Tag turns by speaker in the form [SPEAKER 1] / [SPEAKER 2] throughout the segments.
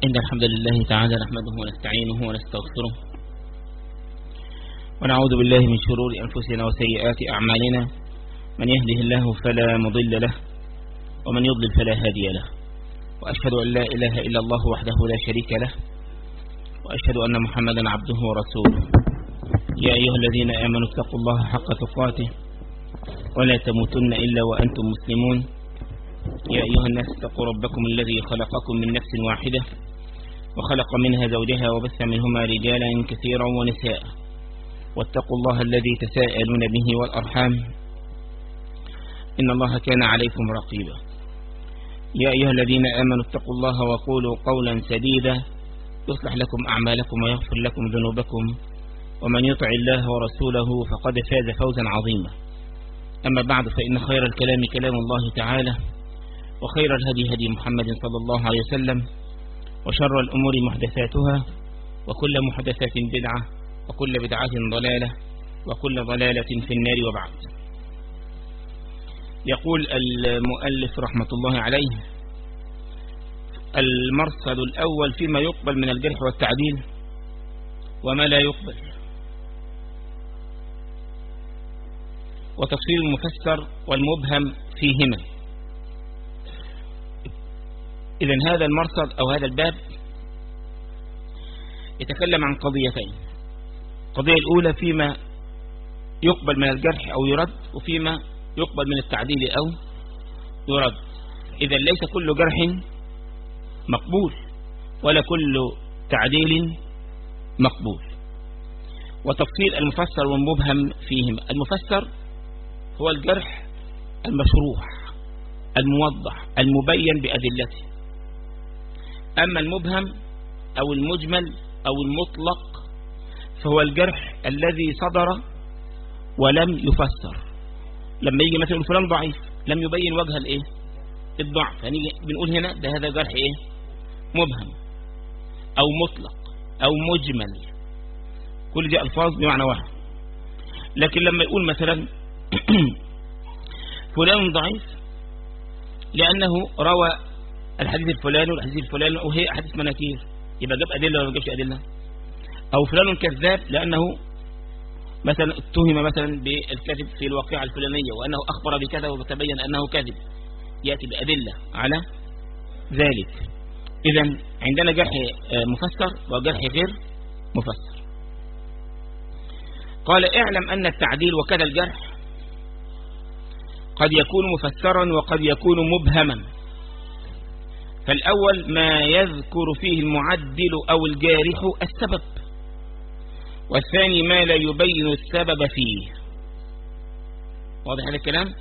[SPEAKER 1] إن الحمد لله تعالى نحمده ونستعينه ونستغفره ونعوذ بالله من شرور أنفسنا وسيئات أعمالنا من يهده الله فلا مضل له ومن يضلل فلا هادي له وأشهد أن لا إله إلا الله وحده لا شريك له وأشهد أن محمدا عبده ورسوله يا أيها الذين آمنوا اتقوا الله حق تقاته ولا تموتن إلا وأنتم مسلمون يا أيها الناس اتقوا ربكم الذي خلقكم من نفس واحدة وخلق منها زوجها وبث منهما رجالا كثيرا ونساء واتقوا الله الذي تساءلون به والأرحام إن الله كان عليكم رقيبا يا أيها الذين آمنوا اتقوا الله وقولوا قولا سديدا يصلح لكم أعمالكم ويغفر لكم ذنوبكم ومن يطع الله ورسوله فقد فاز فوزا عظيما أما بعد فإن خير الكلام كلام الله تعالى وخير الهدي هدي محمد صلى الله عليه وسلم وشر الأمور محدثاتها وكل محدثة بدعة وكل بدعة ضلالة وكل ضلالة في النار وبعد يقول المؤلف رحمة الله عليه المرصد الأول فيما يقبل من الجرح والتعديل وما لا يقبل وتفصيل المفسر والمبهم فيهما إذا هذا المرصد أو هذا الباب يتكلم عن قضيتين القضية الأولى فيما يقبل من الجرح أو يرد وفيما يقبل من التعديل أو يرد إذا ليس كل جرح مقبول ولا كل تعديل مقبول وتفصيل المفسر والمبهم فيهما المفسر هو الجرح المشروح الموضح المبين بأدلته أما المبهم أو المجمل أو المطلق فهو الجرح الذي صدر ولم يفسر لما يجي مثلا فلان ضعيف لم يبين وجه الايه الضعف فنيجي بنقول هنا ده هذا جرح ايه مبهم او مطلق او مجمل كل دي الفاظ بمعنى واحد لكن لما يقول مثلا فلان ضعيف لانه روى الحديث الفلاني والحديث الفلاني وهي احاديث مناكير يبقى جاب ادله ولا ما جابش ادله او فلان كذاب لانه مثلا اتهم مثلا بالكذب في الواقعة الفلانية وأنه أخبر بكذا وتبين أنه كذب يأتي بأدلة على ذلك إذا عندنا جرح مفسر وجرح غير مفسر قال اعلم أن التعديل وكذا الجرح قد يكون مفسرا وقد يكون مبهما فالأول ما يذكر فيه المعدل أو الجارح السبب والثاني ما لا يبين السبب فيه واضح هذا الكلام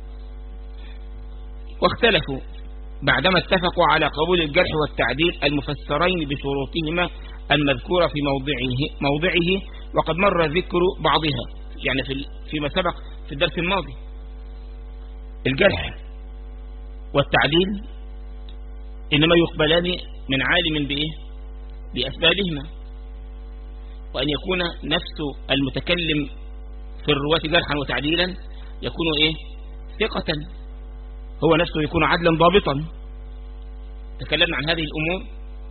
[SPEAKER 1] واختلفوا بعدما اتفقوا على قبول الجرح والتعديل المفسرين بشروطهما المذكورة في موضعه, موضعه وقد مر ذكر بعضها يعني في فيما سبق في الدرس الماضي الجرح والتعديل إنما يقبلان من عالم بإيه بأسبابهما وأن يكون نفس المتكلم في الرواة جرحا وتعديلا يكون إيه ثقة هو نفسه يكون عدلا ضابطا تكلمنا عن هذه الأمور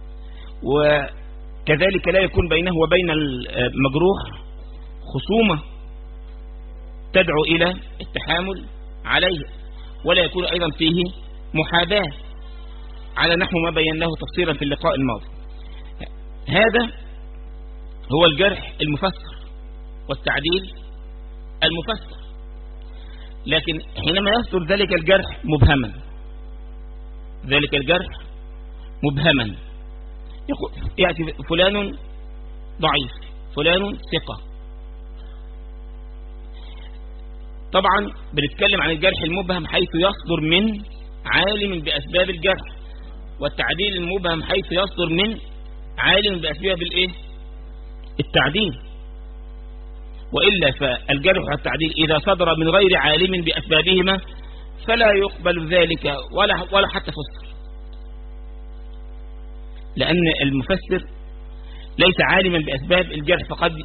[SPEAKER 1] وكذلك لا يكون بينه وبين المجروح خصومة تدعو إلى التحامل عليه ولا يكون أيضا فيه محاباة على نحو ما بيناه تفصيلا في اللقاء الماضي هذا هو الجرح المفسر والتعديل المفسر لكن حينما يصدر ذلك الجرح مبهما ذلك الجرح مبهما يقول يأتي فلان ضعيف فلان ثقة طبعا بنتكلم عن الجرح المبهم حيث يصدر من عالم بأسباب الجرح والتعديل المبهم حيث يصدر من عالم بأسباب الايه التعديل وإلا فالجرح والتعديل إذا صدر من غير عالم بأسبابهما فلا يقبل ذلك ولا, ولا حتى فسر لأن المفسر ليس عالما بأسباب الجرح فقد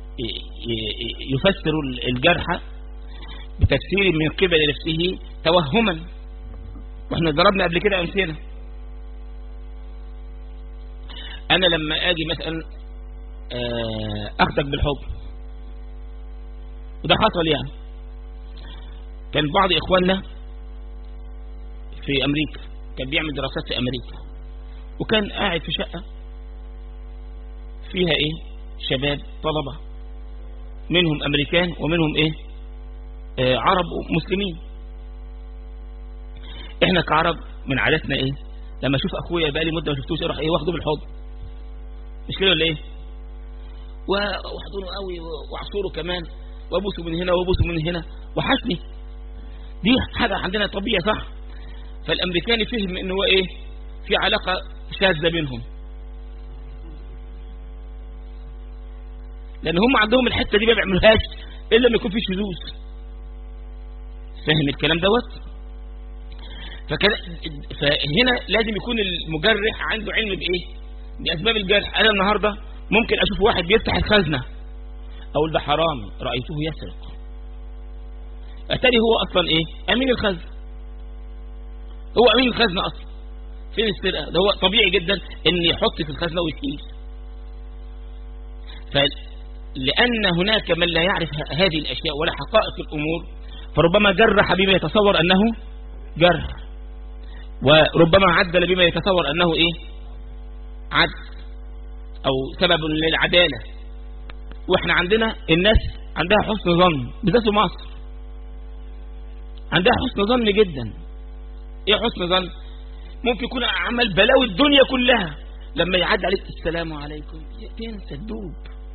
[SPEAKER 1] يفسر الجرح بتفسير من قبل نفسه توهما واحنا ضربنا قبل كده أمثلة انا لما اجي مثلا آه، اخدك بالحب وده حصل يعني كان بعض اخواننا في امريكا كان بيعمل دراسات في امريكا وكان قاعد في شقة فيها ايه شباب طلبة منهم امريكان ومنهم ايه آه عرب ومسلمين احنا كعرب من عاداتنا ايه لما اشوف اخويا بقالي مده ما شفتوش اروح ايه واخده بالحضن مش كده ولا ايه واحضنه قوي واعصره كمان وابوسه من هنا وابوسه من هنا وحشني دي حاجه عندنا طبيعه صح فالامريكاني فهم ان هو ايه في علاقه شاذه بينهم لان هم عندهم الحته دي ما بيعملوهاش الا لما يكون في شذوذ فاهم الكلام دوت فكان فهنا لازم يكون المجرح عنده علم بايه باسباب الجرح انا النهارده ممكن اشوف واحد بيفتح الخزنه اقول ده حرام رايته يسرق اتاري هو اصلا ايه امين الخزنه هو امين الخزنه اصلا فين السرقه ده هو طبيعي جدا ان يحط في الخزنه ويشيل فلان هناك من لا يعرف هذه الاشياء ولا حقائق الامور فربما جرح بما يتصور انه جرح وربما عدل بما يتصور انه ايه عدل او سبب للعدالة واحنا عندنا الناس عندها حسن ظن بالذات في مصر عندها حسن ظن جدا ايه حسن ظن ممكن يكون عمل بلاوي الدنيا كلها لما يعدي عليك السلام عليكم تنسى تدوب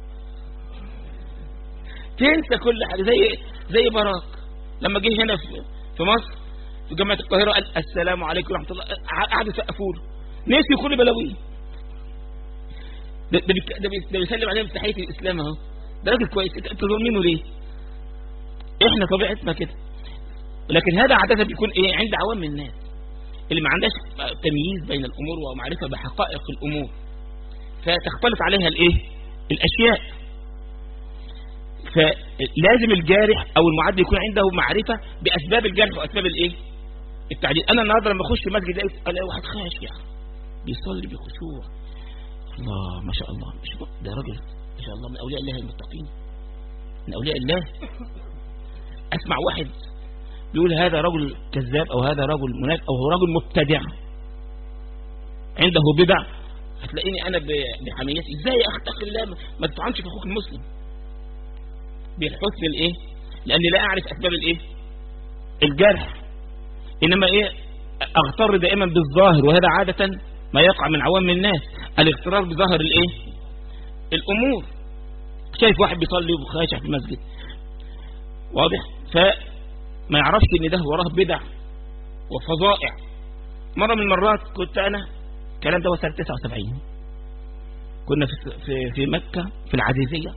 [SPEAKER 1] تنسى كل حاجة زي زي براك لما جه هنا في مصر في جامعة القاهرة قال السلام عليكم ورحمة الله قعدوا يسقفوا له نسي كل بلاويه ده ده, ده, ده بيسلم عليهم تحية الإسلام اهو ده راجل كويس انتوا ظالمينه ليه؟ احنا طبيعتنا كده لكن هذا عادة بيكون ايه عند عوام الناس اللي ما عندهاش تمييز بين الأمور ومعرفة بحقائق الأمور فتختلط عليها الايه الأشياء فلازم الجارح او المعد يكون عنده معرفة باسباب الجرح واسباب الايه التعديل انا النهارده لما اخش مسجد الاقي واحد خاشع بيصلي بخشوع الله ما شاء الله مش ده راجل ما شاء الله من اولياء الله المتقين من اولياء الله اسمع واحد بيقول هذا رجل كذاب او هذا رجل منافق او هو رجل مبتدع عنده بدع هتلاقيني انا بحميتي ازاي اختق الله ما تطعنش في اخوك المسلم بالحسن الايه لاني لا اعرف اسباب الايه الجرح انما ايه اغتر دائما بالظاهر وهذا عادة ما يقع من عوام الناس الاغترار بظاهر الايه الامور شايف واحد بيصلي وخاشع في المسجد واضح فما يعرفش ان ده وراه بدع وفظائع مرة من المرات كنت انا الكلام ده سنة 79 كنا في في مكة في العزيزية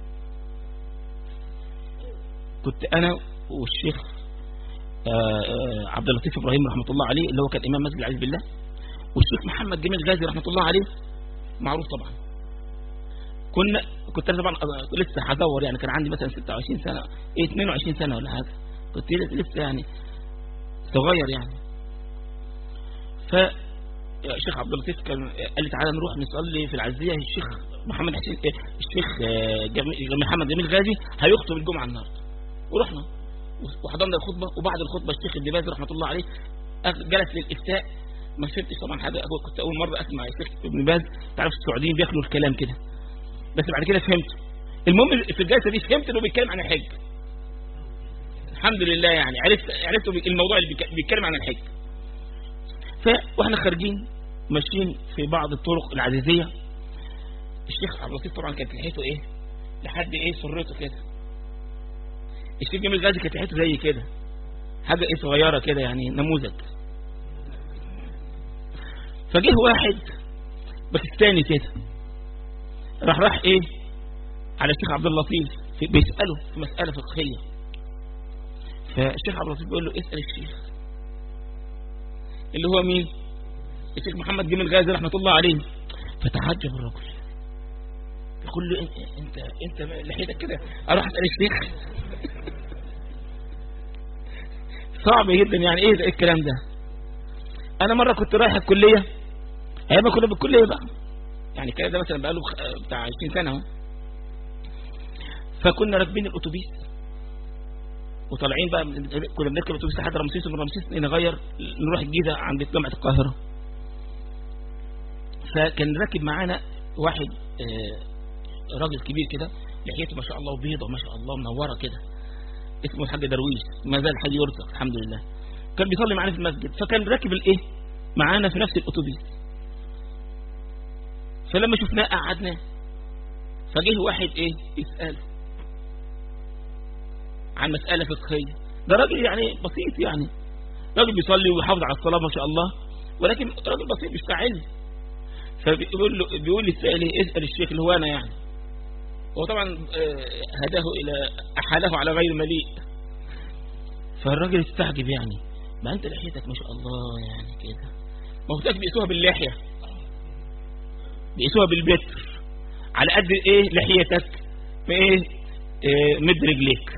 [SPEAKER 1] كنت انا والشيخ عبد اللطيف ابراهيم رحمه الله عليه اللي هو كان امام مسجد العزيز بالله والشيخ محمد جميل غازي رحمه الله عليه معروف طبعا كنا كنت انا طبعا لسه هدور يعني كان عندي مثلا 26 سنه ايه 22 سنه ولا حاجه كنت لسه يعني صغير يعني ف الشيخ عبد اللطيف كان قال لي تعالى نروح نصلي في العزيه الشيخ محمد حسين الشيخ جميل محمد جميل غازي هيخطب الجمعه النهارده ورحنا وحضرنا الخطبة وبعد الخطبة الشيخ ابن باز رحمة الله عليه جلس للإفتاء ما فهمتش طبعا حاجة كنت أول مرة أسمع الشيخ ابن باز تعرف السعوديين بياكلوا الكلام كده بس بعد كده فهمت المهم في الجلسة دي فهمت انه بيتكلم عن الحج الحمد لله يعني عرفت عرفت الموضوع اللي بيتكلم عن الحج ف واحنا خارجين ماشيين في بعض الطرق العزيزية الشيخ عبد اللطيف طبعا كانت لحيته ايه لحد ايه سرته كده الشيخ جميل غازي كانت لحيته زي كده حاجة ايه صغيرة كده يعني نموذج فجه واحد باكستاني كده راح راح ايه على الشيخ عبد اللطيف بيسأله في مسألة فقهية فالشيخ عبد اللطيف بيقول له اسأل الشيخ اللي هو مين الشيخ محمد جميل غازي رحمة الله عليه فتعجب الرجل يقول له انت انت لحيتك كده اروح اسال الشيخ صعب جدا يعني ايه ده إيه الكلام ده انا مره كنت رايح الكليه ايام كنا بالكليه بقى يعني الكلام ده مثلا بقاله بتاع 20 سنة اهو فكنا راكبين الاتوبيس وطالعين بقى كنا بنركب الاتوبيس لحد رمسيس ومن رمسيس نغير نروح الجيزة عند جامعة القاهرة فكان راكب معانا واحد راجل كبير كده لحيته ما شاء الله وبيضة ما شاء الله منورة كده اسمه الحاج درويش ما زال حي يرزق الحمد لله كان بيصلي معانا في المسجد فكان راكب الايه معانا في نفس الاتوبيس فلما شفناه قعدناه فجه واحد ايه يسأله عن مسألة فقهية ده راجل يعني بسيط يعني راجل بيصلي ويحافظ على الصلاة ما شاء الله ولكن راجل بسيط مش علم فبيقول له بيقول للسائل اسأل الشيخ اللي هو انا يعني هو طبعا هداه الى احاله على غير مليء فالراجل استعجب يعني ما انت لحيتك ما شاء الله يعني كده ما هو بيقيسوها باللحية بيقيسوها بالبتر على قد ايه لحيتك في ايه, إيه مد رجليك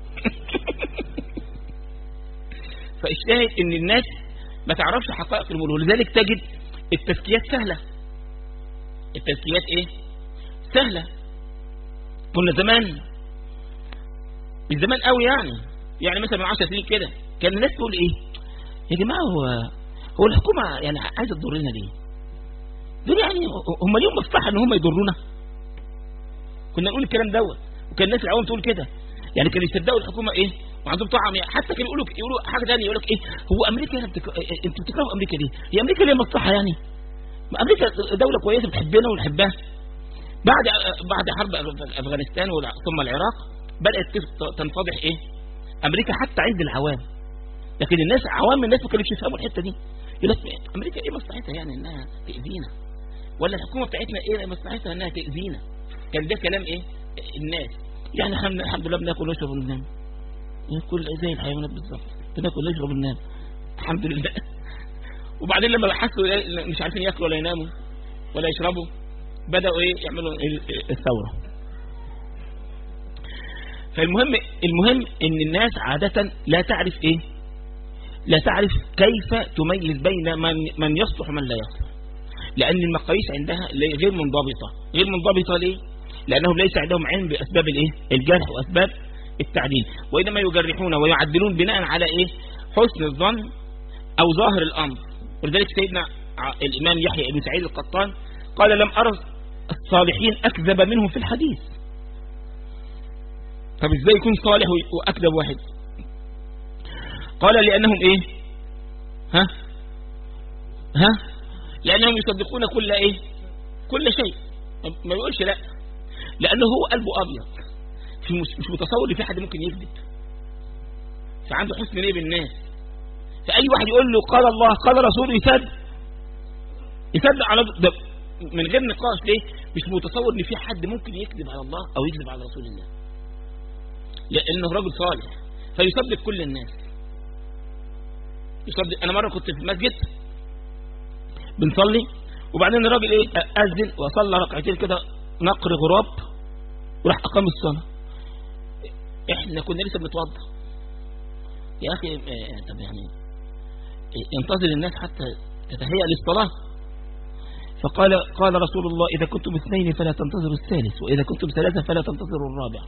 [SPEAKER 1] فالشاهد ان الناس ما تعرفش حقائق الامور ولذلك تجد التزكيات سهلة التزكيات ايه سهلة كنا زمان من زمان قوي يعني يعني مثلا من 10 سنين كده كان الناس تقول ايه يا جماعة هو هو الحكومة يعني عايزة تضرنا ليه دول يعني هم ليهم مصلحة ان هم يضرونا كنا نقول الكلام دوت وكان الناس العوام تقول كده يعني كانوا يصدقوا الحكومة ايه وعندهم طعم حتى كانوا يقولوا يقولوا حاجة ثانيه يقول لك ايه هو امريكا هنا بتك... انتوا بتكرهوا امريكا ليه هي امريكا ليها مصلحة يعني ما امريكا دولة كويسة بتحبنا ونحبها بعد بعد حرب افغانستان ثم العراق بدأت تنفضح ايه امريكا حتى عند العوام لكن الناس عوام الناس ما كانوش يفهموا الحته دي يقول لك امريكا ايه مصلحتها يعني انها تاذينا ولا الحكومه بتاعتنا ايه مصلحتها انها تاذينا كان ده كلام ايه الناس يعني احنا الحمد لله بناكل ونشرب وننام ناكل زي الحيوانات بالظبط بناكل ونشرب وننام الحمد لله وبعدين لما حسوا مش عارفين ياكلوا ولا يناموا ولا يشربوا بدأوا ايه يعملوا الثورة فالمهم المهم ان الناس عادة لا تعرف ايه لا تعرف كيف تميز بين من, من يصلح ومن لا يصلح لان المقاييس عندها غير منضبطة غير منضبطة ليه لانهم ليس عندهم علم باسباب الايه الجرح واسباب التعديل وانما يجرحون ويعدلون بناء على ايه حسن الظن او ظاهر الامر ولذلك سيدنا الامام يحيى بن سعيد القطان قال لم ارى الصالحين اكذب منهم في الحديث طب ازاي يكون صالح واكذب واحد قال لانهم ايه ها ها لانهم يصدقون كل ايه كل شيء ما يقولش لا لانه هو قلبه ابيض مش متصور ان في حد ممكن يكذب فعنده حسن ليه بالناس فاي واحد يقول له قال الله قال رسول يصدق يصدق على ده من غير نقاش ليه مش متصور ان في حد ممكن يكذب على الله او يكذب على رسول الله لانه رجل صالح فيصدق كل الناس يصدق انا مره كنت في المسجد بنصلي وبعدين الراجل ايه اذن وصلى ركعتين كده نقر غراب وراح اقام الصلاه احنا كنا لسه بنتوضى يا اخي طب يعني ينتظر الناس حتى تتهيأ للصلاه فقال قال رسول الله إذا كنتم اثنين فلا تنتظروا الثالث وإذا كنتم ثلاثة فلا تنتظروا الرابع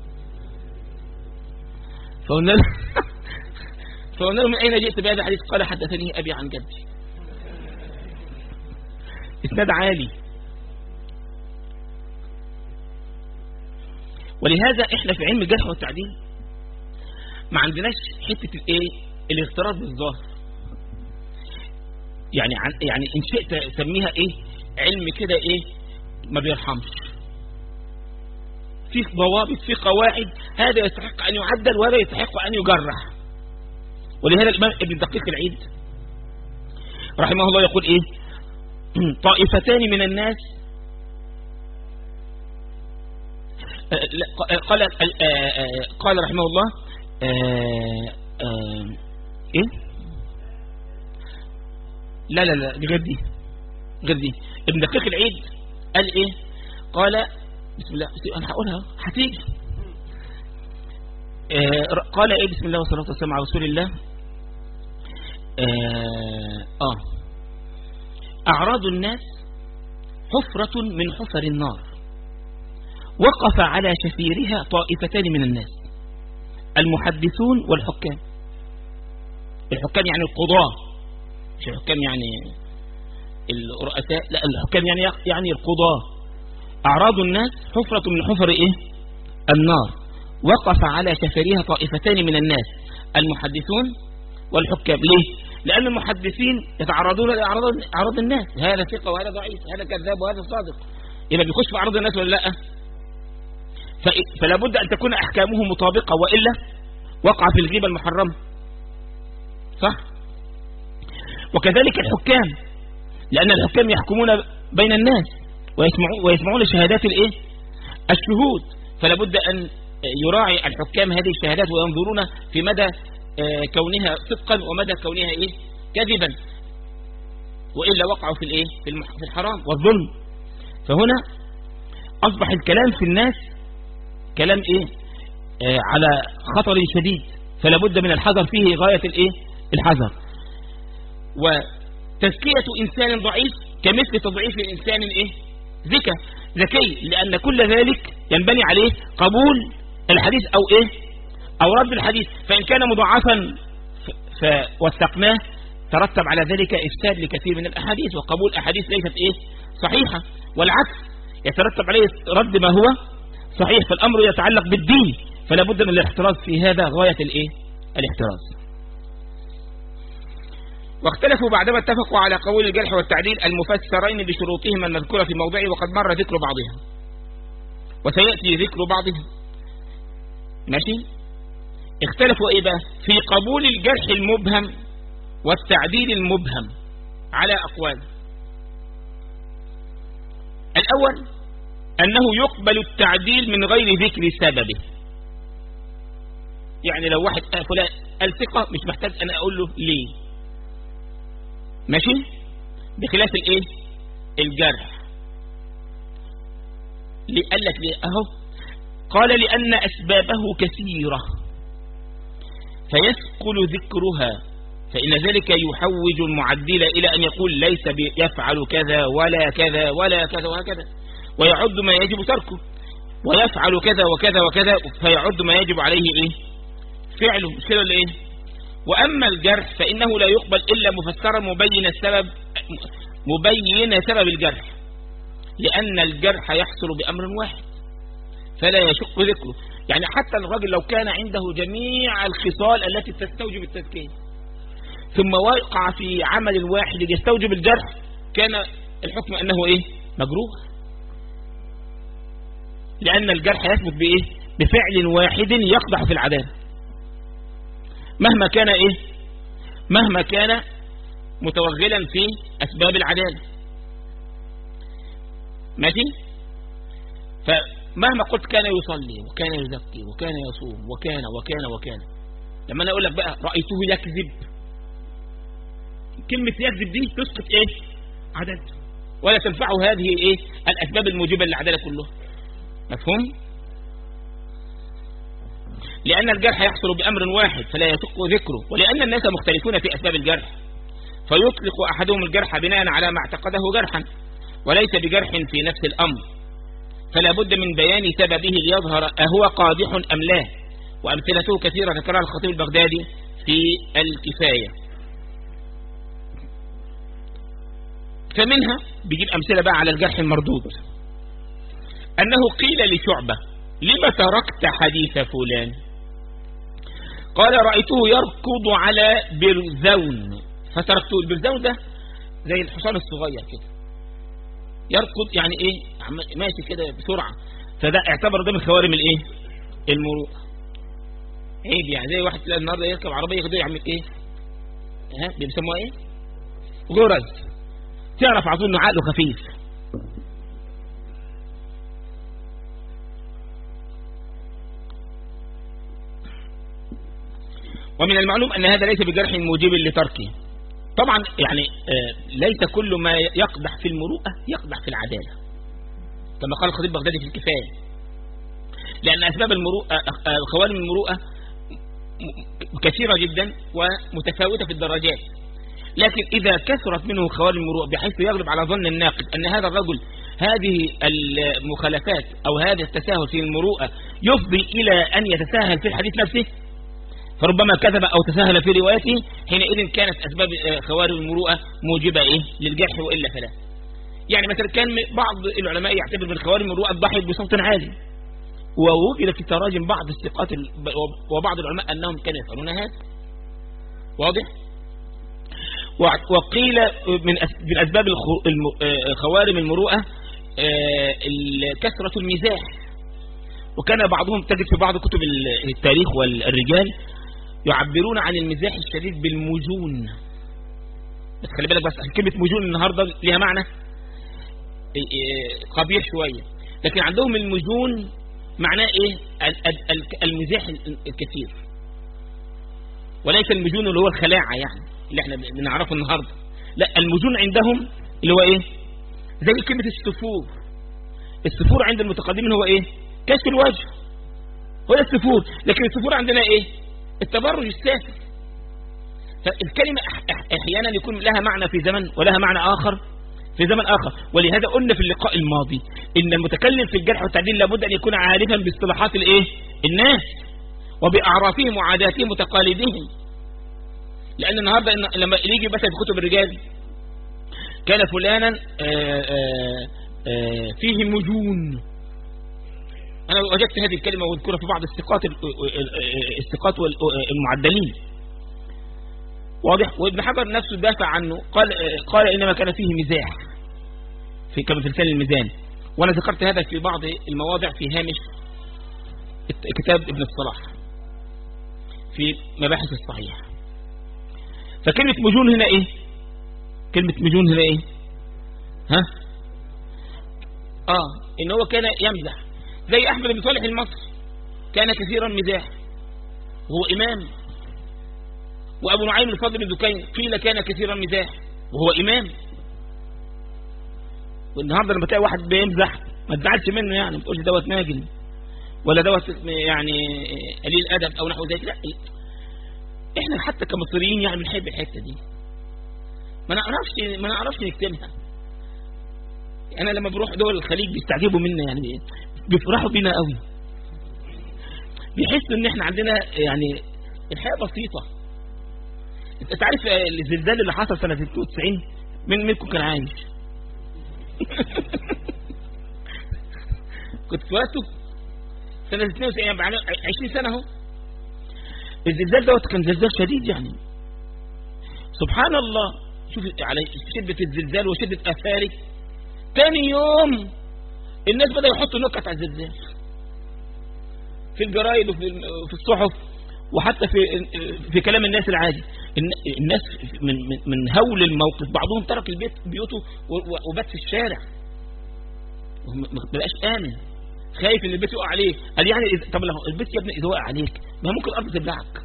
[SPEAKER 1] فقلنا له فقلنا له من أين جئت بهذا الحديث قال حدثني أبي عن جدي اسناد عالي ولهذا احنا في علم الجرح والتعديل ما عندناش حتة الايه الاغتراض بالظاهر يعني عن يعني ان شئت سميها ايه علم كده ايه ما بيرحمش في ضوابط في قواعد هذا يستحق ان يعدل وهذا يستحق ان يجرح ولهذا الامام ابن دقيق العيد رحمه الله يقول ايه طائفتان من الناس قال قال رحمه الله ايه لا لا لا دي غير دي غير دي ابن دقيق العيد قال ايه قال بسم الله انا هقولها هتيجي آه قال ايه بسم الله والصلاه والسلام على رسول الله آه, اه اعراض الناس حفرة من حفر النار وقف على شفيرها طائفتان من الناس المحدثون والحكام الحكام يعني القضاة مش الحكام يعني الرؤساء لا الحكام يعني يعني القضاة أعراض الناس حفرة من حفر إيه النار وقف على شفرها طائفتان من الناس المحدثون والحكام ليه لأن المحدثين يتعرضون لأعراض الناس هذا ثقة وهذا ضعيف هذا كذاب وهذا صادق يبقى بيخش في أعراض الناس ولا لا فلا بد أن تكون أحكامه مطابقة وإلا وقع في الغيبة المحرمة صح وكذلك الحكام لأن الحكام يحكمون بين الناس ويسمعون, ويسمعون شهادات الايه الشهود فلا بد أن يراعي الحكام هذه الشهادات وينظرون في مدى آه، كونها صدقا ومدى كونها ايه كذبا وإلا وقعوا في الايه في الحرام والظلم فهنا أصبح الكلام في الناس كلام ايه آه على خطر شديد فلا بد من الحذر فيه غاية الايه الحذر وتزكية إنسان ضعيف كمثل تضعيف إنسان إيه ذكى ذكي لأن كل ذلك ينبني عليه قبول الحديث أو إيه أو رد الحديث فإن كان مضاعفا فوثقناه ترتب على ذلك إفساد لكثير من الأحاديث وقبول أحاديث ليست إيه صحيحة والعكس يترتب عليه رد ما هو صحيح فالأمر يتعلق بالدين فلا بد من الاحتراز في هذا غاية الإيه الاحتراز واختلفوا بعدما اتفقوا على قول الجرح والتعديل المفسرين بشروطهما المذكورة في موضعه وقد مر ذكر بعضها وسيأتي ذكر بعضها ماشي اختلفوا ايه بقى في قبول الجرح المبهم والتعديل المبهم على اقوال الاول انه يقبل التعديل من غير ذكر سببه يعني لو واحد فلان الثقة مش محتاج انا اقول له ليه ماشي بخلاف الايه الجرح قال لك ليه اهو قال لان اسبابه كثيرة فيثقل ذكرها فإن ذلك يحوج المعدل إلى أن يقول ليس يفعل كذا ولا كذا ولا كذا وهكذا ويعد ما يجب تركه ويفعل كذا وكذا وكذا فيعد ما يجب عليه إيه فعله مش كده ولا إيه وأما الجرح فإنه لا يقبل إلا مفسرا مبين السبب مبين سبب الجرح لأن الجرح يحصل بأمر واحد فلا يشق ذكره يعني حتى الرجل لو كان عنده جميع الخصال التي تستوجب التزكية ثم وقع في عمل واحد يستوجب الجرح كان الحكم أنه إيه مجروح لأن الجرح يثبت بإيه بفعل واحد يقضح في العدالة مهما كان ايه مهما كان متوغلا في اسباب العدالة ماشي فمهما قلت كان يصلي وكان يزكي وكان يصوم وكان وكان وكان لما انا اقول لك بقى رأيته يكذب كلمة يكذب دي تسقط ايه عدد ولا تنفعه هذه ايه الاسباب الموجبة للعدالة كلها مفهوم لأن الجرح يحصل بأمر واحد فلا يشق ذكره ولأن الناس مختلفون في أسباب الجرح فيطلق أحدهم الجرح بناء على ما اعتقده جرحا وليس بجرح في نفس الأمر فلا بد من بيان سببه ليظهر أهو قادح أم لا وأمثلته كثيرة ذكرها الخطيب البغدادي في الكفاية فمنها بيجيب أمثلة بقى على الجرح المردود أنه قيل لشعبة لما تركت حديث فلان قال رأيته يركض على برزون فتركته البرزون ده زي الحصان الصغير كده يركض يعني ايه ماشي كده بسرعة فده اعتبر ده من خوارم الايه المروءة عيب يعني زي واحد تلاقي النهارده يركب عربية كده يعمل ايه ها بيسموها ايه غرز تعرف عطول انه عقله خفيف ومن المعلوم أن هذا ليس بجرح موجب لتركه طبعا يعني آه، ليس كل ما يقدح في المروءة يقدح في العدالة كما قال الخطيب بغدادي في الكفاية لأن أسباب المروءة آه، خوارم المروءة كثيرة جدا ومتفاوتة في الدرجات لكن إذا كثرت منه خوارج المروءة بحيث يغلب على ظن الناقد أن هذا الرجل هذه المخالفات أو هذا التساهل في المروءة يفضي إلى أن يتساهل في الحديث نفسه فربما كذب أو تساهل في روايته حينئذ كانت أسباب خوارج المروءة موجبة إيه للجرح وإلا فلا يعني مثلا كان بعض العلماء يعتبر من خوارج المروءة الضحك بصوت عالي ووجد في تراجم بعض الثقات وبعض العلماء أنهم كانوا يفعلون هذا واضح وقيل من من أسباب خوارم المروءة كثرة المزاح وكان بعضهم تجد في بعض كتب التاريخ والرجال يعبرون عن المزاح الشديد بالمجون بس خلي بالك بس كلمة مجون النهاردة ليها معنى قبيح شوية لكن عندهم المجون معناه ايه المزاح الكثير وليس المجون اللي هو الخلاعة يعني اللي احنا بنعرفه النهاردة لا المجون عندهم اللي هو ايه زي كلمة السفور السفور عند المتقدمين هو ايه كشف الوجه هو ده السفور لكن السفور عندنا ايه التبرج السافر فالكلمة احيانا يكون لها معنى في زمن ولها معنى اخر في زمن آخر ولهذا قلنا في اللقاء الماضي إن المتكلم في الجرح والتعديل لابد أن يكون عارفا باصطلاحات الإيه؟ الناس وبأعرافهم وعاداتهم وتقاليدهم لأن النهاردة لما يجي مثلا في كتب الرجال كان فلانا آآ آآ فيه مجون أنا وجدت هذه الكلمة واذكرها في بعض الثقات الثقات المعدلين واضح وابن حجر نفسه دافع عنه قال قال إنما كان فيه مزاح في كما في لسان الميزان وأنا ذكرت هذا في بعض المواضع في هامش كتاب ابن الصلاح في مباحث الصحيح فكلمة مجون هنا ايه كلمة مجون هنا ايه ها اه ان هو كان يمزح زي احمد بن صالح المصري كان كثيرا مزاح وهو امام وابو نعيم الفضل بن دكين قيل كان كثيرا مزاح وهو امام والنهارده لما تلاقي واحد بيمزح ما تزعلش منه يعني ما تقولش دوت ناجل ولا دوت يعني قليل ادب او نحو ذلك لا احنا حتى كمصريين يعني بنحب الحته دي ما نعرفش ما نعرفش نكتمها انا لما بروح دول الخليج بيستعجبوا منا يعني بيفرحوا بينا قوي بيحسوا ان احنا عندنا يعني الحياه بسيطه انت عارف الزلزال اللي حصل سنه 92 مين منكم كان عايش كنت اتولدتوا سنه 92 يعني 20 سنه اهو الزلزال دوت كان زلزال شديد يعني سبحان الله شوف على شدة الزلزال وشدة أثاره تاني يوم الناس بدأوا يحطوا نكت على الزلزال في الجرايد وفي في الصحف وحتى في في كلام الناس العادي الناس من من, من هول الموقف بعضهم ترك البيت بيوته وبات في الشارع ما بقاش آمن خايف ان البيت يقع عليه قال يعني طب لو البيت يا ابني اذا وقع عليك ما ممكن الارض تبلعك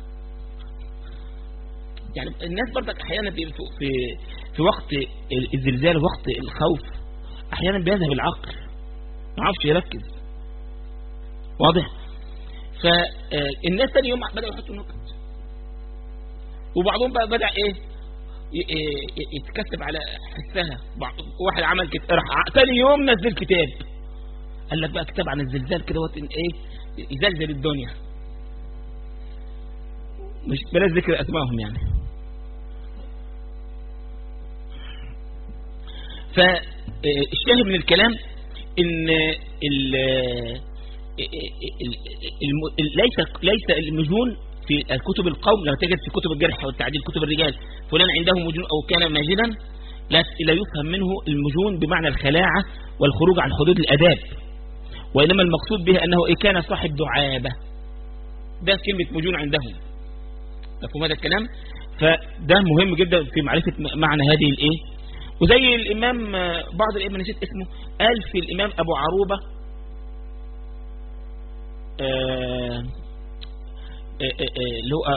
[SPEAKER 1] يعني الناس برضك احيانا في في في وقت الزلزال وقت الخوف احيانا بيذهب العقل ما يعرفش يركز واضح فالناس ثاني يوم بدأوا يحطوا نكت وبعضهم بقى بدأ ايه يتكتب على حسها واحد عمل كتاب راح ثاني يوم نزل كتاب قال لك بقى كتاب عن الزلزال كده وقت ايه يزلزل الدنيا مش بلاش ذكر اسمائهم يعني فالشاهد من الكلام ان ال ليس ليس المجون في الكتب القوم لما تجد في كتب الجرح والتعديل كتب الرجال فلان عنده مجنون او كان ماجدا لا لا يفهم منه المجون بمعنى الخلاعه والخروج عن حدود الاداب وإنما المقصود به أنه إيه كان صاحب دعابة ده كلمة مجون عندهم مفهوم هذا الكلام فده مهم جدا في معرفة معنى هذه الإيه وزي الإمام بعض الإمام نسيت اسمه قال في الإمام أبو عروبة اللي هو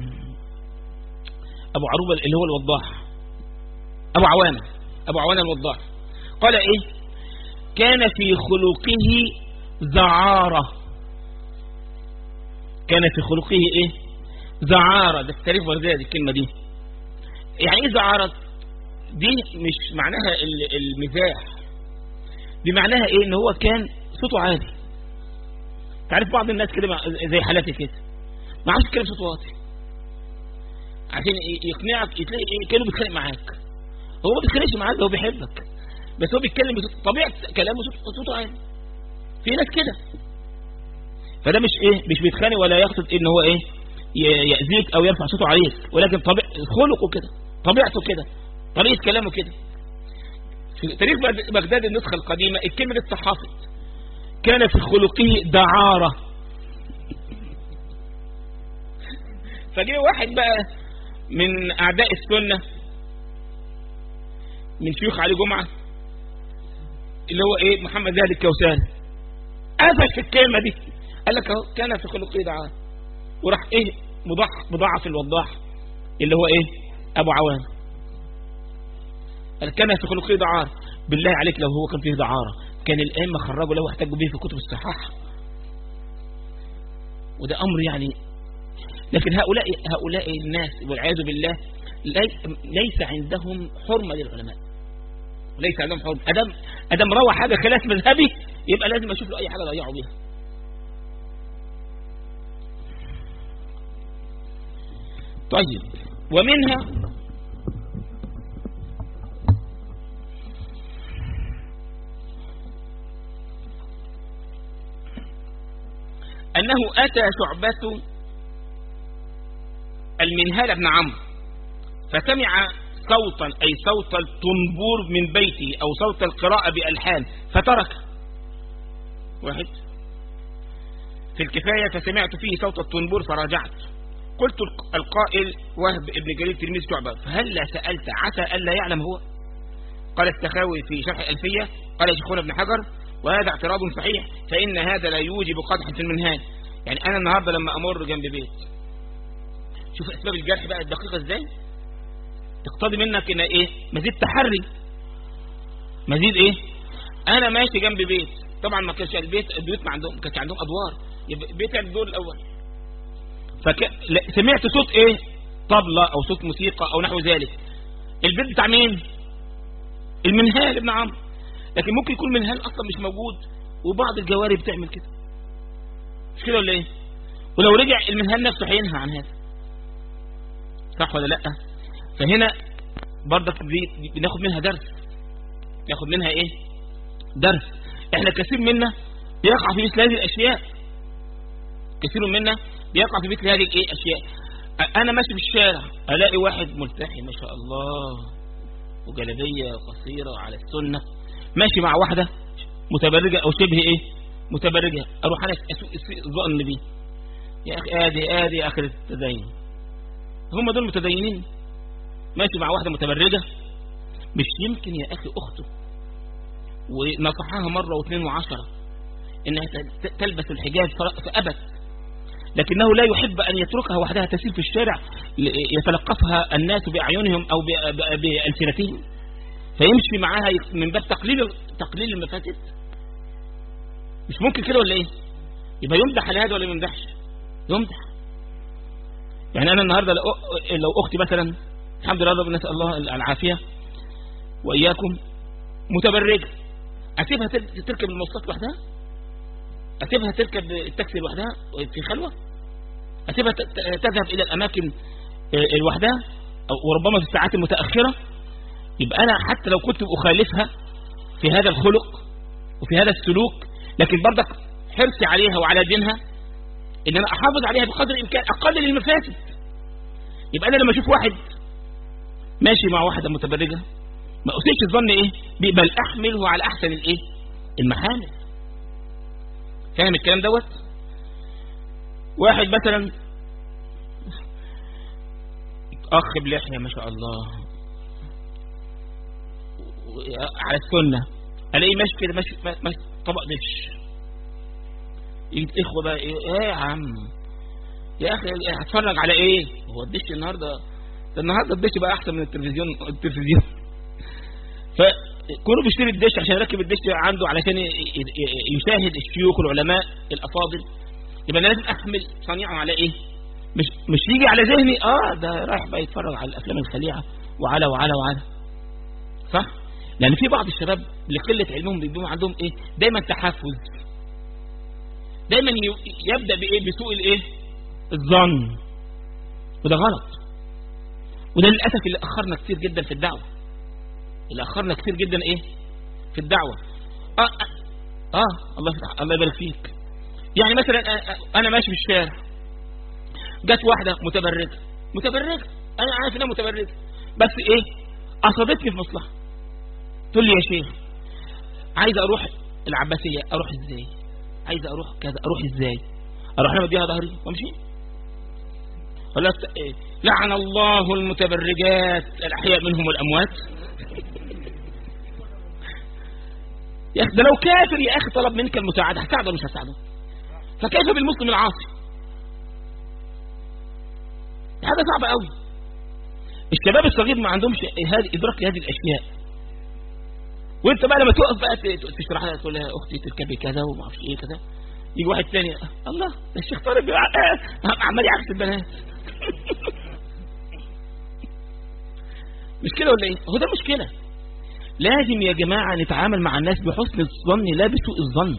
[SPEAKER 1] أبو عروبة اللي هو الوضاح أبو عوانة أبو عوانة الوضاح قال إيه كان في خلقه زعارة كان في خلقه ايه زعارة ده التاريخ وردية دي الكلمة دي يعني ايه زعارة دي مش معناها المزاح دي معناها ايه ان هو كان صوته عالي تعرف بعض الناس كده زي حالاتي كده ما عادش يتكلم صوته واطي عشان يقنعك تلاقي ايه كانه بيتخانق معاك هو ما بيتخانقش معاك هو بيحبك بس هو بيتكلم بصوت طبيعه كلامه صوته عالي في ناس كده فده مش ايه مش بيتخانق ولا يقصد ان هو ايه يأذيك او يرفع صوته عليك ولكن طبيعة خلقه كده طبيعته كده طريقة كلامه كده في تاريخ بغداد النسخة القديمة الكلمة دي اتحفظت كان في خلقه دعارة فجاء واحد بقى من اعداء السنة من شيوخ علي جمعة اللي هو ايه محمد زاهد الكوساني قفش في الكلمة دي قال لك اهو كان في خلقه دعارة وراح ايه مضاعف مضاعف الوضاح اللي هو ايه ابو عوان قال كان في خلقه دعارة بالله عليك لو هو كان فيه دعارة كان الائمه خرجوا له واحتجوا به في كتب الصحاح وده امر يعني لكن هؤلاء هؤلاء الناس والعياذ بالله ليس عندهم حرمه للعلماء ليس عندهم حرمه ادم ادم روى حاجه خلاف مذهبي يبقى لازم اشوف له اي حاجه ضيعوا بيها طيب ومنها أنه أتى شعبة المنهال بن عمرو فسمع صوتا أي صوت الطنبور من بيته أو صوت القراءة بألحان فترك واحد في الكفاية فسمعت فيه صوت الطنبور فرجعت قلت القائل وهب ابن جرير تلميذ شعبة فهل لا سألت عسى ألا يعلم هو قال السخاوي في شرح الألفية قال شيخنا ابن حجر وهذا اعتراض صحيح فإن هذا لا يوجب قدح في المنهاج يعني أنا النهاردة لما أمر جنب بيت شوف أسباب الجرح بقى الدقيقة إزاي تقتضي منك إن إيه مزيد تحري مزيد إيه أنا ماشي جنب بيت طبعا ما كانش البيت البيوت ما عندهم كانش عندهم أدوار بيت الدور الأول فك... سمعت صوت إيه طبلة أو صوت موسيقى أو نحو ذلك البيت بتاع مين المنهال ابن عمرو لكن ممكن يكون منهال اصلا مش موجود وبعض الجواري بتعمل كده مش كده ولا ايه ولو رجع المنهال نفسه هينهى عن هذا صح ولا لا فهنا برضك بناخد منها درس ناخد منها ايه درس احنا كثير منا بيقع في مثل هذه الاشياء كثير منا بيقع في مثل هذه الايه اشياء انا ماشي في الشارع الاقي واحد ملتحي ما شاء الله وجلبيه قصيره على السنه ماشي مع واحدة متبرجة او شبه ايه متبرجة اروح انا اسوء الظن بيه يا اخي ادي ادي اخر التدين هم دول متدينين ماشي مع واحدة متبرجة مش يمكن يا اخي اخته ونصحها مرة واثنين وعشرة انها تلبس الحجاب فابت لكنه لا يحب ان يتركها وحدها تسير في الشارع يتلقفها الناس باعينهم او بألسنتهم فيمشي معاها من باب تقليل تقليل المفاسد مش ممكن كده ولا ايه يبقى يمدح على هذا ولا ما يمدحش يمدح يعني انا النهارده لو اختي مثلا الحمد لله رب نسال الله العافيه واياكم متبرجه اسيبها تركب المواصلات لوحدها اسيبها تركب التاكسي لوحدها في خلوه اسيبها تذهب الى الاماكن لوحدها وربما في الساعات المتاخره يبقى أنا حتى لو كنت أخالفها في هذا الخلق وفي هذا السلوك لكن برضك حرصي عليها وعلى دينها ان انا احافظ عليها بقدر الامكان اقلل المفاسد يبقى انا لما اشوف واحد ماشي مع واحده متبرجه ما اسيش الظن ايه بل احمله على احسن الايه المحامل فاهم الكلام دوت واحد مثلا اخ بلحيه ما شاء الله على السنة الاقيه ماشي كده ماشي ماشي طبق دش يجي الاخوه بقى ايه ايه يا عم يا اخي هتفرج على ايه هو الدش النهارده ده النهارده الدش بقى احسن من التلفزيون التلفزيون فكونه بيشتري الدش عشان يركب الدش عنده علشان يشاهد الشيوخ والعلماء الافاضل يبقى انا لازم احمل صنيعه على ايه مش مش يجي على ذهني اه ده رايح بقى يتفرج على الافلام الخليعه وعلى وعلى وعلى صح لان في بعض الشباب لقله علمهم بيبقوا عندهم ايه دايما تحفز دايما يبدا بايه بسوء الايه الظن وده غلط وده للاسف اللي اخرنا كتير جدا في الدعوه اللي اخرنا كتير جدا ايه في الدعوه اه اه, آه الله الله يبارك فيك يعني مثلا انا ماشي في الشارع جت واحده متبرجه متبرجه انا عارف انها متبرجه بس ايه قصدتني في مصلحه تقول لي يا شيخ عايز اروح العباسيه اروح ازاي عايز اروح كذا اروح ازاي اروح انا مديها ظهري وامشي ولا إيه؟ لعن الله المتبرجات الاحياء منهم والاموات يا اخي ده لو كافر يا اخي طلب منك المساعده هتساعده ولا مش هتساعده فكيف بالمسلم العاصي هذا صعب قوي الشباب الصغير ما عندهمش هذه ادراك لهذه الاشياء وانت بقى لما تقف بقى تشرح لها تقول لها اختي تركبي كذا وما اعرفش ايه كذا يجي واحد ثاني الله ده الشيخ طارق عمال يعكس البنات مش كده ولا ايه هو ده مشكله لازم يا جماعه نتعامل مع الناس بحسن الظن لا بسوء الظن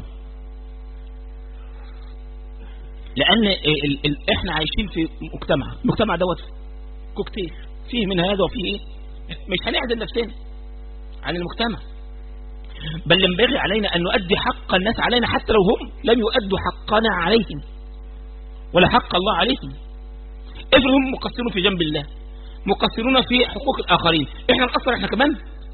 [SPEAKER 1] لان ال ال احنا عايشين في مجتمع المجتمع دوت كوكتيل فيه من هذا وفيه ايه مش هنعزل نفسنا عن المجتمع بل ينبغي علينا أن نؤدي حق الناس علينا حتى لو هم لم يؤدوا حقنا عليهم ولا حق الله عليهم افرض هم مقصرون في جنب الله مقصرون في حقوق الآخرين احنا نقصر احنا كمان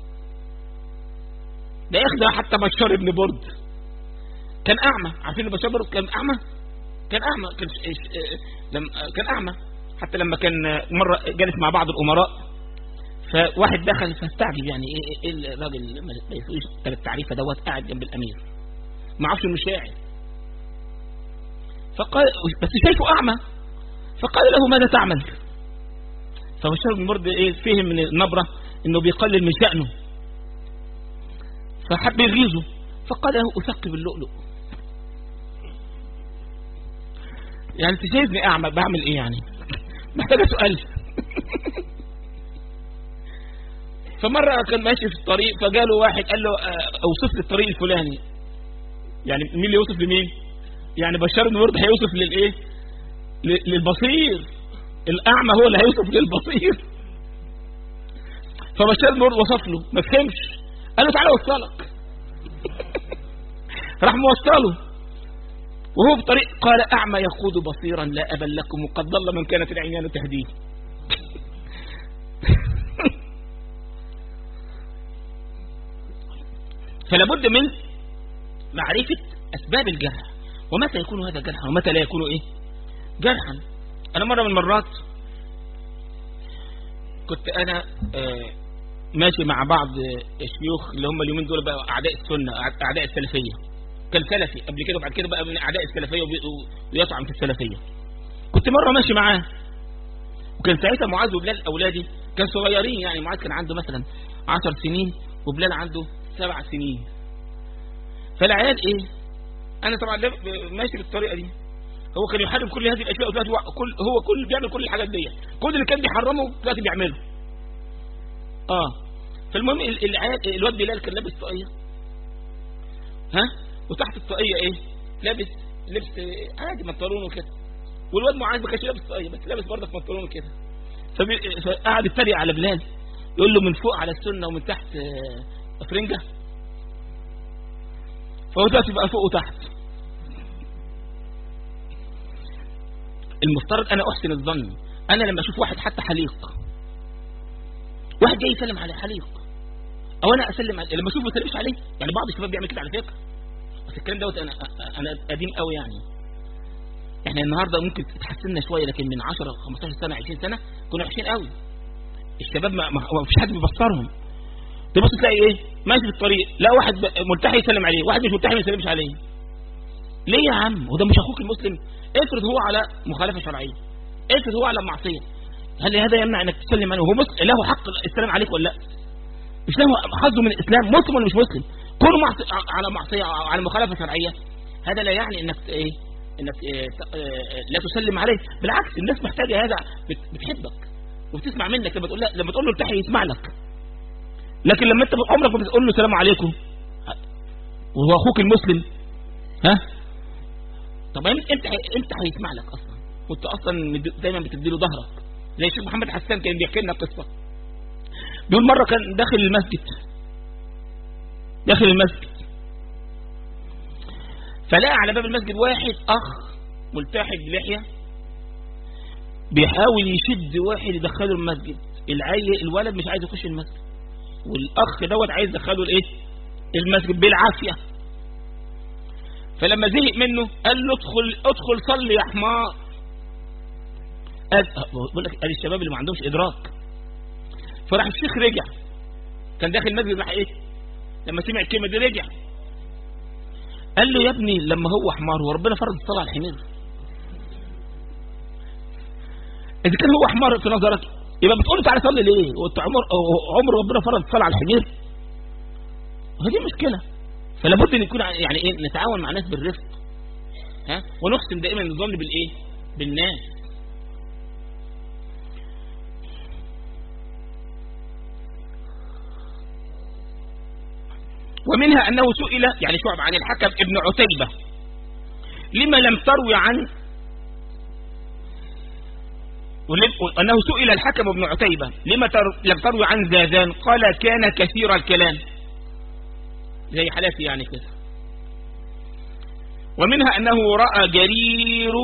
[SPEAKER 1] ده ياخد حتى بشار ابن برد كان أعمى عارفين بشار برد كان أعمى كان أعمى كان, لم كان أعمى حتى لما كان مرة جالس مع بعض الأمراء فواحد دخل فاستعجب يعني ايه, إيه الراجل ما يسويش التعريفه دوت قاعد جنب الامير ما عرفش انه شاعر فقال بس شايفه اعمى فقال له ماذا تعمل فبشار بن برد ايه فهم من النبره انه بيقلل من شانه فحب يغيظه فقال له اثقب اللؤلؤ يعني انت شايفني اعمى بعمل ايه يعني محتاجه سؤال فمرة كان ماشي في الطريق فجاله واحد قال له اوصف لي الطريق الفلاني يعني مين اللي يوصف لمين يعني بشار بن برد هيوصف للايه للبصير الاعمى هو اللي هيوصف للبصير فبشار بن برد وصف له ما فهمش قال له تعالى اوصلك راح موصله وهو في الطريق قال اعمى يقود بصيرا لا ابا لكم وقد ضل من كانت العينان تهديه فلا بد من معرفة أسباب الجرح ومتى يكون هذا جرحا ومتى لا يكون إيه جرحا أنا مرة من المرات كنت أنا ماشي مع بعض الشيوخ اللي هم اليومين دول بقى أعداء السنة أعداء السلفية كان سلفي قبل كده وبعد كده بقى من أعداء السلفية ويطعن في السلفية كنت مرة ماشي معاه وكان ساعتها معاذ وبلال أولادي كان صغيرين يعني معاذ كان عنده مثلا عشر سنين وبلال عنده سبع سنين فالعيال ايه انا طبعا ماشي بالطريقه دي هو كان يحرم كل هذه الاشياء ودلوقتي كل هو كل بيعمل كل الحاجات دي كل اللي كان بيحرمه دلوقتي بيعمله اه فالمهم العيال الواد بلال كان لابس طاقيه ها وتحت الطاقيه ايه لابس لبس عادي بنطلون وكده والواد معاذ ما كانش لابس طاقيه بس لابس برضه بنطلون كده فقعد يتريق على بلال يقول له من فوق على السنه ومن تحت فرنجة فهو دلوقتي بقى فوق وتحت المفترض انا احسن الظن انا لما اشوف واحد حتى حليق واحد جاي يسلم على حليق او انا اسلم عليه لما اشوفه ما اسلمش عليه يعني بعض الشباب بيعمل كده على فكره بس الكلام دوت انا انا قديم قوي يعني احنا النهارده ممكن تحسننا شويه لكن من 10 15 سنه 20 سنه كنا وحشين قوي الشباب ما, ما فيش حد بيبصرهم تبص تلاقي ايه ماشي في الطريق لا واحد ملتحي يسلم عليه واحد مش ملتحي ما يسلمش عليه ليه يا عم وده مش اخوك المسلم افرض هو على مخالفه شرعيه افرض هو على معصيه هل هذا يمنع انك تسلم عليه وهو مسلم له حق السلام عليك ولا لا مش له حظه من الاسلام مسلم ولا مش مسلم كونه معصي على معصيه او على مخالفه شرعيه هذا لا يعني انك ايه انك إيه لا تسلم عليه بالعكس الناس محتاجه هذا بتحبك وبتسمع منك لما تقول لا لما تقول له ارتاح يسمع لك لكن لما انت عمرك ما بتقول له السلام عليكم وهو اخوك المسلم ها طب انت انت هيسمع لك اصلا وانت اصلا دايما بتدي له ظهرك زي الشيخ محمد حسان كان بيحكي لنا قصه بيقول مره كان داخل المسجد داخل المسجد فلقى على باب المسجد واحد اخ ملتحد بلحيه بيحاول يشد واحد يدخله المسجد العي الولد مش عايز يخش المسجد والاخ دوت عايز يدخله الايه المسجد بالعافيه فلما زهق منه قال له ادخل ادخل صلي يا حمار قال بقول لك قال الشباب اللي ما عندهمش ادراك فراح الشيخ رجع كان داخل المسجد راح ايه لما سمع الكلمه دي رجع قال له يا ابني لما هو حمار وربنا فرض الصلاه على الحمير اذا كان هو حمار في نظرك يبقى بتقول له تعالى صلي ليه وانت عمر عمر ربنا فرض الصلاه على الحمير هذه مشكله فلا بد ان يكون يعني ايه نتعاون مع الناس بالرفق ها ونحسن دائما الظن بالايه بالناس ومنها أنه سئل يعني شعب عن الحكم ابن عتيبة لما لم تروي عن أنه سئل الحكم ابن عتيبة لما لم تروي عن زادان قال كان كثير الكلام زي حالاتي يعني كده ومنها أنه رأى جرير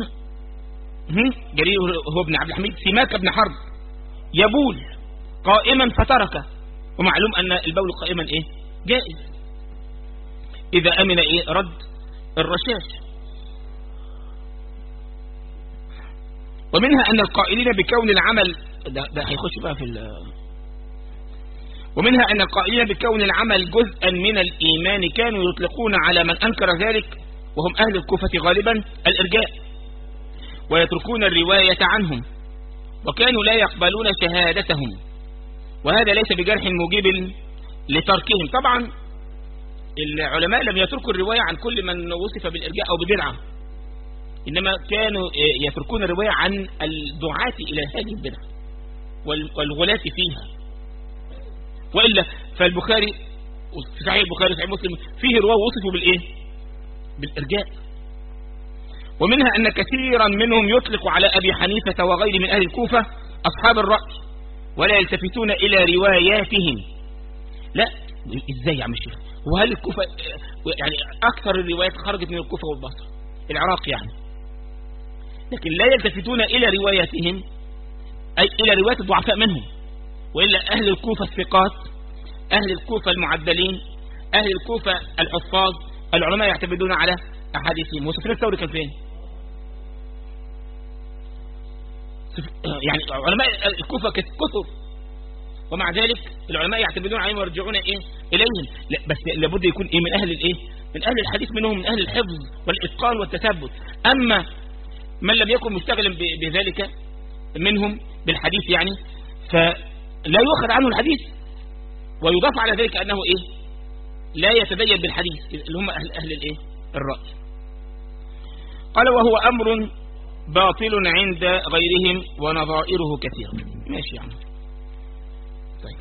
[SPEAKER 1] جرير هو ابن عبد الحميد سماك بن حرب يبول قائما فتركه ومعلوم أن البول قائما إيه جائز إذا أمن إيه رد الرشاش ومنها أن القائلين بكون العمل ده, ده هيخش بقى في ومنها أن القائلين بكون العمل جزءا من الإيمان كانوا يطلقون على من أنكر ذلك وهم أهل الكوفة غالبا الإرجاء ويتركون الرواية عنهم وكانوا لا يقبلون شهادتهم وهذا ليس بجرح موجب لتركهم طبعا العلماء لم يتركوا الرواية عن كل من وصف بالإرجاء أو بدعة إنما كانوا يتركون الرواية عن الدعاة إلى هذه البدعة والغلاة فيها وإلا فالبخاري في صحيح البخاري صحيح مسلم فيه رواه وصفوا بالإيه بالإرجاء ومنها أن كثيرا منهم يطلق على أبي حنيفة وغيره من أهل الكوفة أصحاب الرأي ولا يلتفتون إلى رواياتهم لا إزاي يا عم الشيخ وهل الكوفة يعني أكثر الروايات خرجت من الكوفة والبصرة العراق يعني لكن لا يلتفتون إلى رواياتهم أي إلى روايات الضعفاء منهم وإلا أهل الكوفة الثقات أهل الكوفة المعدلين أهل الكوفة الحفاظ العلماء يعتمدون على أحاديثهم وسفيان الثوري كان فين يعني علماء الكوفة كثر ومع ذلك العلماء يعتمدون عليهم ويرجعون ايه اليهم لا بس لابد يكون ايه من اهل الايه من اهل الحديث منهم من اهل الحفظ والاتقان والتثبت اما من لم يكن مشتغلا بذلك منهم بالحديث يعني فلا يؤخذ عنه الحديث ويضاف على ذلك انه ايه لا يتدين بالحديث اللي هم اهل اهل الايه الراي قال وهو امر باطل عند غيرهم ونظائره كثيرة ماشي يعني طيب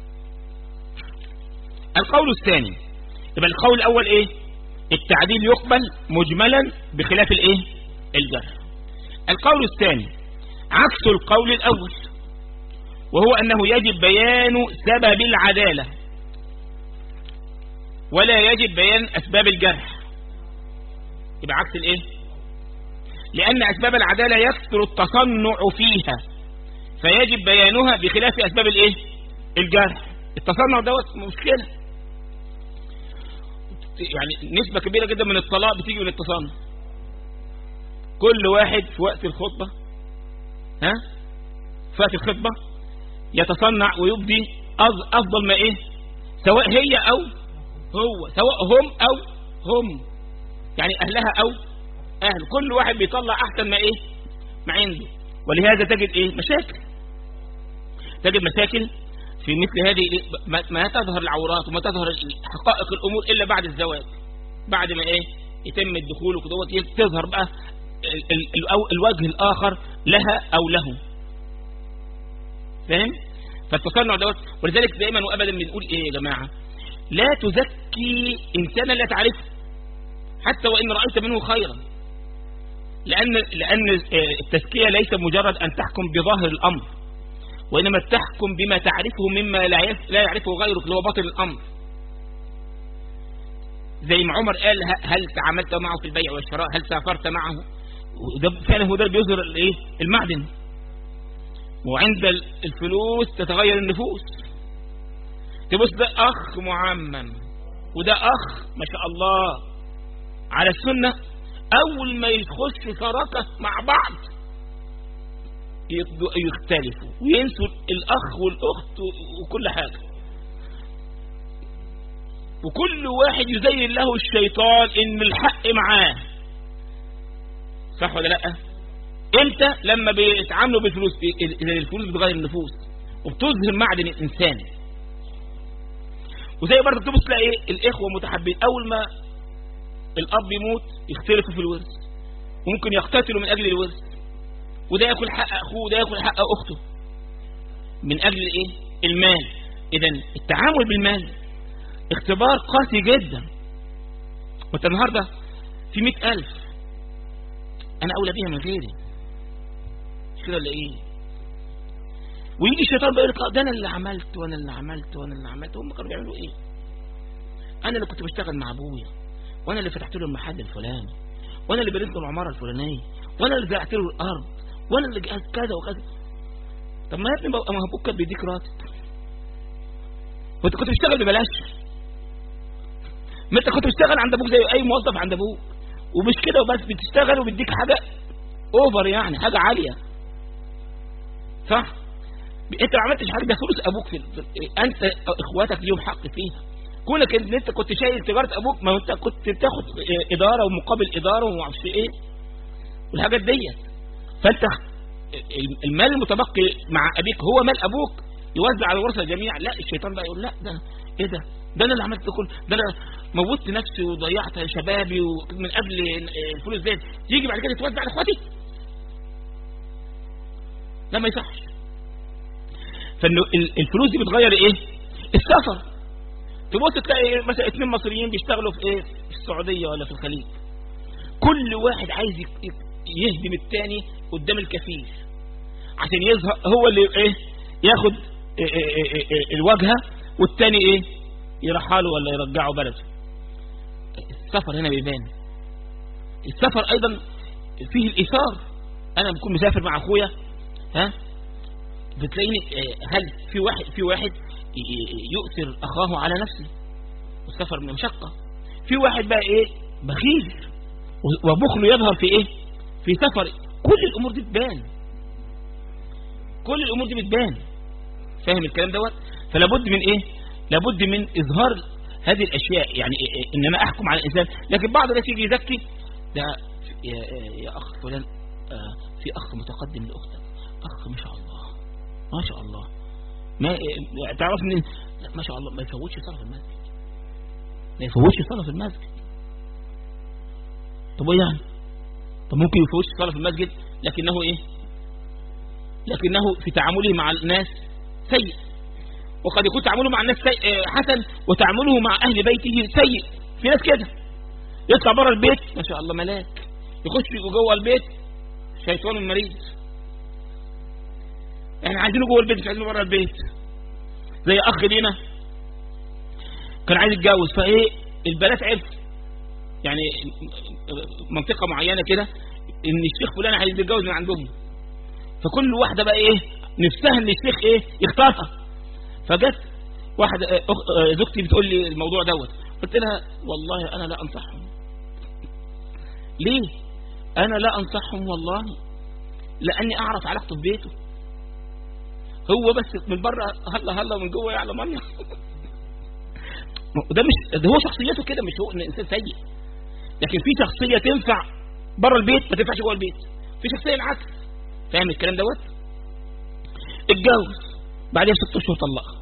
[SPEAKER 1] القول الثاني يبقى القول الاول ايه التعديل يقبل مجملا بخلاف الايه الجرح القول الثاني عكس القول الاول وهو انه يجب بيان سبب العدالة ولا يجب بيان اسباب الجرح يبقى عكس الايه لان اسباب العدالة يكثر التصنع فيها فيجب بيانها بخلاف اسباب الايه الجرح التصنع دوت مشكلة يعني نسبة كبيرة جدا من الطلاق بتيجي من التصنع كل واحد في وقت الخطبة ها في وقت الخطبة يتصنع ويبدي افضل ما ايه سواء هي او هو سواء هم او هم يعني اهلها او اهل كل واحد بيطلع احسن ما ايه ما عنده ولهذا تجد ايه مشاكل تجد مشاكل في مثل هذه ما تظهر العورات وما تظهر حقائق الامور الا بعد الزواج بعد ما ايه يتم الدخول وكده تظهر بقى الوجه الاخر لها او له فاهم فالتصنع دوت ولذلك دائما وابدا بنقول ايه يا جماعه لا تزكي انسانا لا تعرفه حتى وان رايت منه خيرا لان لان التزكيه ليس مجرد ان تحكم بظاهر الامر وانما تحكم بما تعرفه مما لا لا يعرفه غيرك اللي هو باطن الامر زي ما عمر قال هل تعاملت معه في البيع والشراء هل سافرت معه وده فعلا هو ده اللي بيظهر الايه المعدن وعند الفلوس تتغير النفوس تبص ده اخ معمم وده اخ ما شاء الله على السنة اول ما يخش شراكة مع بعض يختلفوا وينسوا الاخ والاخت وكل حاجة وكل واحد يزين له الشيطان ان الحق معاه صح ولا لا امتى لما بيتعاملوا بالفلوس اذا الفلوس بتغير النفوس وبتظهر معدن الانسان وزي برضه تبص تلاقي ايه الاخوه متحابين اول ما الاب يموت يختلفوا في الورث وممكن يقتتلوا من اجل الورث وده ياكل حق اخوه وده ياكل حق اخته من اجل ايه المال اذا التعامل بالمال اختبار قاسي جدا وانت النهارده في مئة ألف أنا أولى بيها من غيري مش كده ولا إيه ويجي الشيطان بيقول لك ده أنا اللي عملت وأنا اللي عملت وأنا اللي عملت هم كانوا بيعملوا إيه أنا اللي كنت بشتغل مع أبويا وأنا اللي فتحت له المحل الفلاني وأنا اللي بنيت له العمارة الفلانية وأنا اللي زرعت له الأرض وأنا اللي كذا وكذا طب ما يا ابني ما أبوك كان بيديك راتب وأنت كنت بتشتغل ببلاش ما انت كنت بتشتغل عند ابوك زي اي موظف عند ابوك ومش كده وبس بتشتغل وبيديك حاجه اوفر يعني حاجه عاليه صح انت ما عملتش حاجه ده فلوس ابوك في انت اخواتك ليهم حق فيها كونك ان انت كنت شايل تجاره ابوك ما انت كنت بتاخد اداره ومقابل اداره وما اعرفش ايه والحاجات ديت فانت المال المتبقي مع ابيك هو مال ابوك يوزع على الورثه جميعا لا الشيطان بقى يقول لا ده ايه ده ده انا اللي عملت كل ده انا موتت نفسي وضيعت شبابي ومن قبل الفلوس ديت يجي بعد كده يتوزع على اخواتي لا ما يصحش فانه الفلوس دي بتغير ايه السفر تبص تلاقي مثلا اثنين مصريين بيشتغلوا في ايه في السعوديه ولا في الخليج كل واحد عايز يهدم الثاني قدام الكفيل عشان يظهر هو اللي ايه ياخد إيه إيه إيه الواجهه والثاني ايه يرحله ولا يرجعه بلده السفر هنا بيبان السفر ايضا فيه الايثار انا بكون مسافر مع اخويا ها بتلاقيني هل في واحد في واحد يؤثر اخاه على نفسه والسفر من مشقه في واحد بقى ايه بخيل وبخله يظهر في ايه في سفر كل الامور دي بتبان كل الامور دي بتبان فاهم الكلام دوت فلا بد من ايه لابد من اظهار هذه الاشياء يعني ان انا احكم على الانسان لكن بعض الناس يجي يزكي ده يا, يا اخ فلان في اخ متقدم لاختك اخ ما شاء الله ما شاء الله ما تعرف من لا ما شاء الله ما يفوتش صلاه في المسجد ما يفوتش صلاه في المسجد طب ايه يعني طب ممكن يفوتش صلاه في المسجد لكنه ايه لكنه في تعامله مع الناس سيء وقد يكون تعامله مع الناس حسن وتعامله مع أهل بيته سيء في ناس كده يطلع بره البيت ما شاء الله ملاك يخش جوه البيت شيطان مريض احنا عايزينه جوه البيت مش عايزينه بره البيت زي اخ لينا كان عايز يتجوز فايه البنات عرف يعني منطقه معينه كده ان الشيخ فلان عايز يتجوز من عندهم فكل واحده بقى ايه نفسها ان الشيخ ايه يختارها فجت واحدة زوجتي بتقول لي الموضوع دوت قلت لها والله أنا لا أنصحهم ليه أنا لا أنصحهم والله لأني أعرف علاقته في بيته هو بس من بره هلا هلا من جوه يعلم الله ده مش ده هو شخصيته كده مش هو ان انسان سيء لكن في شخصيه تنفع بره البيت ما تنفعش جوه البيت في شخصيه العكس فاهم الكلام دوت اتجوز بعدها ست اشهر طلقها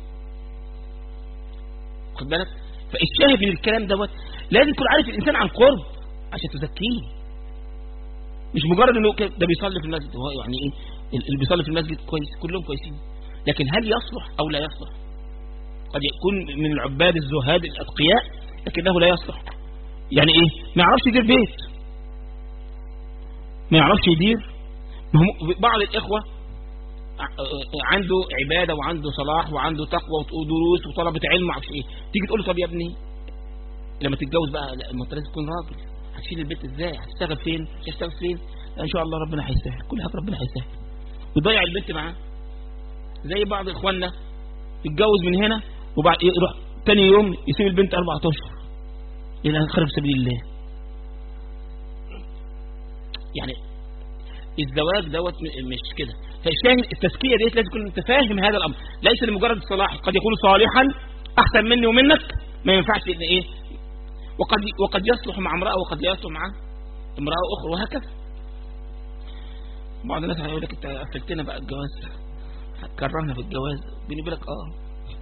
[SPEAKER 1] خد بالك فالشاهد من الكلام دوت لازم تكون عارف الانسان عن قرب عشان تزكيه مش مجرد انه ده بيصلي في المسجد هو يعني ايه اللي بيصلي في المسجد كويس كلهم كويسين لكن هل يصلح أو لا يصلح قد يكون من العباد الزهاد الأتقياء لكنه لا يصلح يعني إيه ما يعرفش يدير بيت ما يعرفش يدير بعض الإخوة عنده عبادة وعنده صلاح وعنده تقوى ودروس وطلبة علم معرفش ايه تيجي تقول له طب يا ابني لما تتجوز بقى لما انت لازم تكون راجل هتشيل البيت ازاي هتشتغل فين هتشتغل فين ان شاء الله ربنا هيسهل كل حاجه ربنا هيسهل ويضيع البنت معاه زي بعض اخواننا يتجوز من هنا وبعد يروح تاني يوم يسيب البنت اربع اشهر الى خرب سبيل الله يعني الزواج دوت مش كده فالشاهد التزكيه ديت لازم تكون انت فاهم هذا الامر ليس لمجرد الصلاح قد يكون صالحا احسن مني ومنك ما ينفعش ان ايه وقد وقد يصلح مع امراه وقد لا يصلح مع امراه اخرى وهكذا بعض الناس هيقول لك انت قفلتنا بقى الجواز كرهنا في الجواز بيني وبينك اه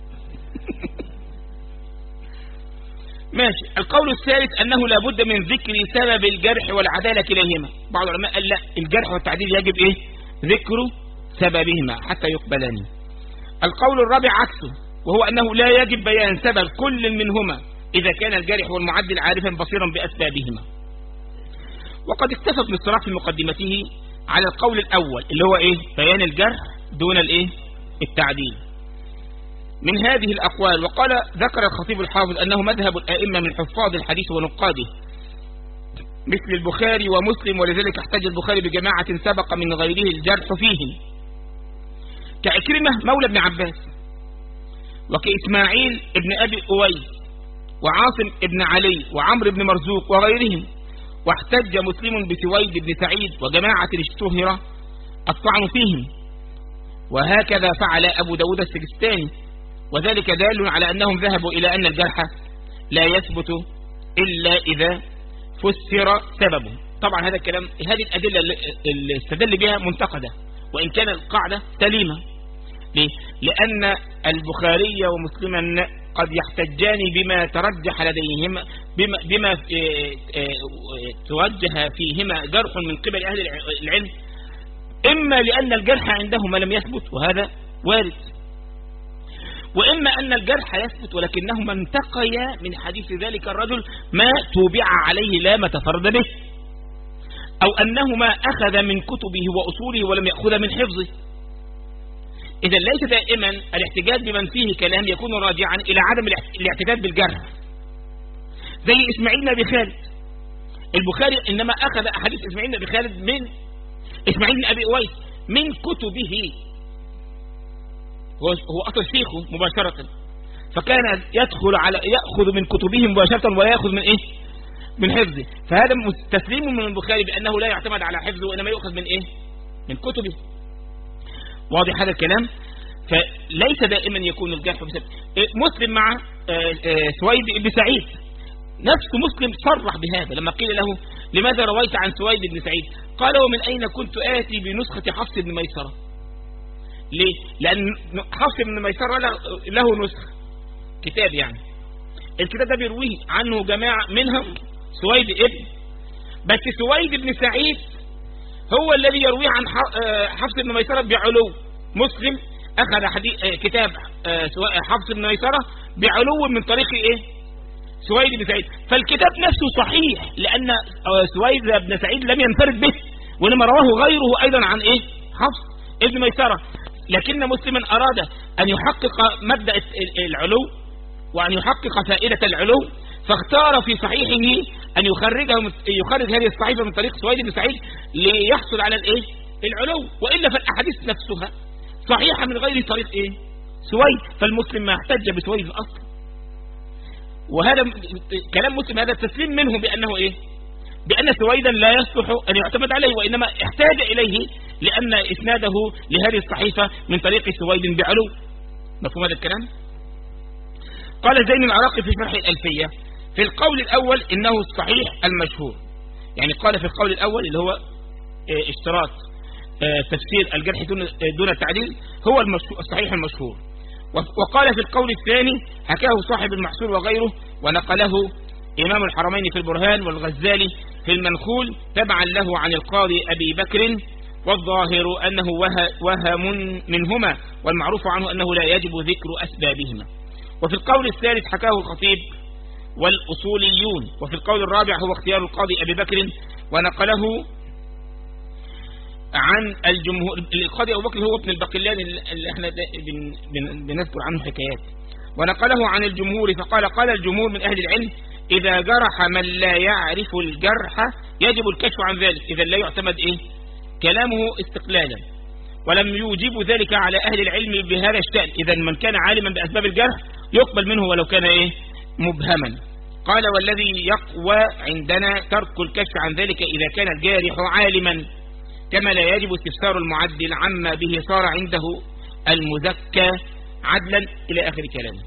[SPEAKER 1] ماشي القول الثالث أنه لابد من ذكر سبب الجرح والعدالة كليهما بعض العلماء قال لا الجرح والتعديل يجب إيه ذكر سببهما حتى يقبلان القول الرابع عكسه وهو أنه لا يجب بيان سبب كل منهما إذا كان الجارح والمعدل عارفا بصيرا بأسبابهما وقد اكتفت الاصطلاح في مقدمته على القول الأول اللي هو إيه بيان الجرح دون الإيه التعديل من هذه الأقوال وقال ذكر الخطيب الحافظ أنه مذهب الأئمة من حفاظ الحديث ونقاده مثل البخاري ومسلم ولذلك احتج البخاري بجماعة سبق من غيره الجرح فيهم كعكرمة مولى ابن عباس وكإسماعيل ابن أبي أويس وعاصم ابن علي وعمر بن مرزوق وغيرهم واحتج مسلم بسويد بن سعيد وجماعة اشتهر الطعن فيهم وهكذا فعل أبو داود السجستاني وذلك دال على أنهم ذهبوا إلى أن الجرح لا يثبت إلا إذا فسر سببه طبعا هذا الكلام هذه الأدلة اللي استدل بها منتقدة وإن كان القاعدة سليمة ليه؟ لأن البخاري ومسلما قد يحتجان بما ترجح لديهما بما, بما توجه فيهما جرح من قبل أهل العلم إما لأن الجرح عندهما لم يثبت وهذا وارد وإما أن الجرح يثبت ولكنهما انتقيا من حديث ذلك الرجل ما توبع عليه لا ما تفرد به أو أنهما أخذ من كتبه وأصوله ولم يأخذ من حفظه إذا ليس دائما الاحتجاج بمن فيه كلام يكون راجعا إلى عدم الاعتداد بالجرح زي إسماعيل بن أبي خالد البخاري إنما أخذ أحاديث إسماعيل بن أبي خالد من إسماعيل بن أبي أويس من كتبه هو هو أصل شيخه مباشرة فكان يدخل على يأخذ من كتبه مباشرة ولا يأخذ من إيه من حفظه فهذا تسليم من البخاري بأنه لا يعتمد على حفظه وإنما يؤخذ من إيه من كتبه واضح هذا الكلام فليس دائما يكون الجرح بسبب مسلم مع سويد بن سعيد نفس مسلم صرح بهذا لما قيل له لماذا رويت عن سويد بن سعيد قال ومن أين كنت آتي بنسخة حفص بن ميسرة ليه لأن حفص بن ميسرة له نسخ كتاب يعني الكتاب ده بيرويه عنه جماعة منهم سويد ابن بس سويد بن سعيد هو الذي يرويه عن حفص بن ميسرة بعلو مسلم أخذ حديث كتاب حفص بن ميسرة بعلو من طريق إيه سويد بن سعيد فالكتاب نفسه صحيح لأن سويد بن سعيد لم ينفرد به وإنما رواه غيره أيضا عن إيه حفص ابن ميسرة لكن مسلما أراد أن يحقق مبدأ العلو وأن يحقق فائدة العلو فاختار في صحيحه أن يخرجه يخرج هذه الصحيفة من طريق سويد بن سعيد ليحصل على الإيه العلو وإلا فالأحاديث نفسها صحيحة من غير طريق إيه سويد فالمسلم ما احتج بسويد الأصل وهذا كلام مسلم هذا التسليم منه بأنه إيه بأن سويدا لا يصلح أن يعتمد عليه وإنما احتاج إليه لأن إسناده لهذه الصحيفة من طريق سويد بعلو مفهوم هذا الكلام قال زين العراقي في شرح الألفية في القول الأول إنه الصحيح المشهور يعني قال في القول الأول اللي هو اشتراط تفسير الجرح دون التعديل هو الصحيح المشهور وقال في القول الثاني حكاه صاحب المحصول وغيره ونقله إمام الحرمين في البرهان والغزالي في المنخول تبعا له عن القاضي أبي بكر والظاهر أنه وهم منهما والمعروف عنه أنه لا يجب ذكر أسبابهما وفي القول الثالث حكاه الخطيب والأصوليون وفي القول الرابع هو اختيار القاضي أبي بكر ونقله عن الجمهور القاضي أبو بكر هو ابن البقلان اللي احنا بنذكر عنه حكايات ونقله عن الجمهور فقال قال الجمهور من أهل العلم إذا جرح من لا يعرف الجرح يجب الكشف عن ذلك إذا لا يعتمد إيه كلامه استقلالا ولم يوجب ذلك على أهل العلم بهذا الشأن إذا من كان عالما بأسباب الجرح يقبل منه ولو كان إيه مبهما قال والذي يقوى عندنا ترك الكشف عن ذلك إذا كان الجارح عالما كما لا يجب استفسار المعدل عما به صار عنده المزكى عدلا إلى آخر كلامه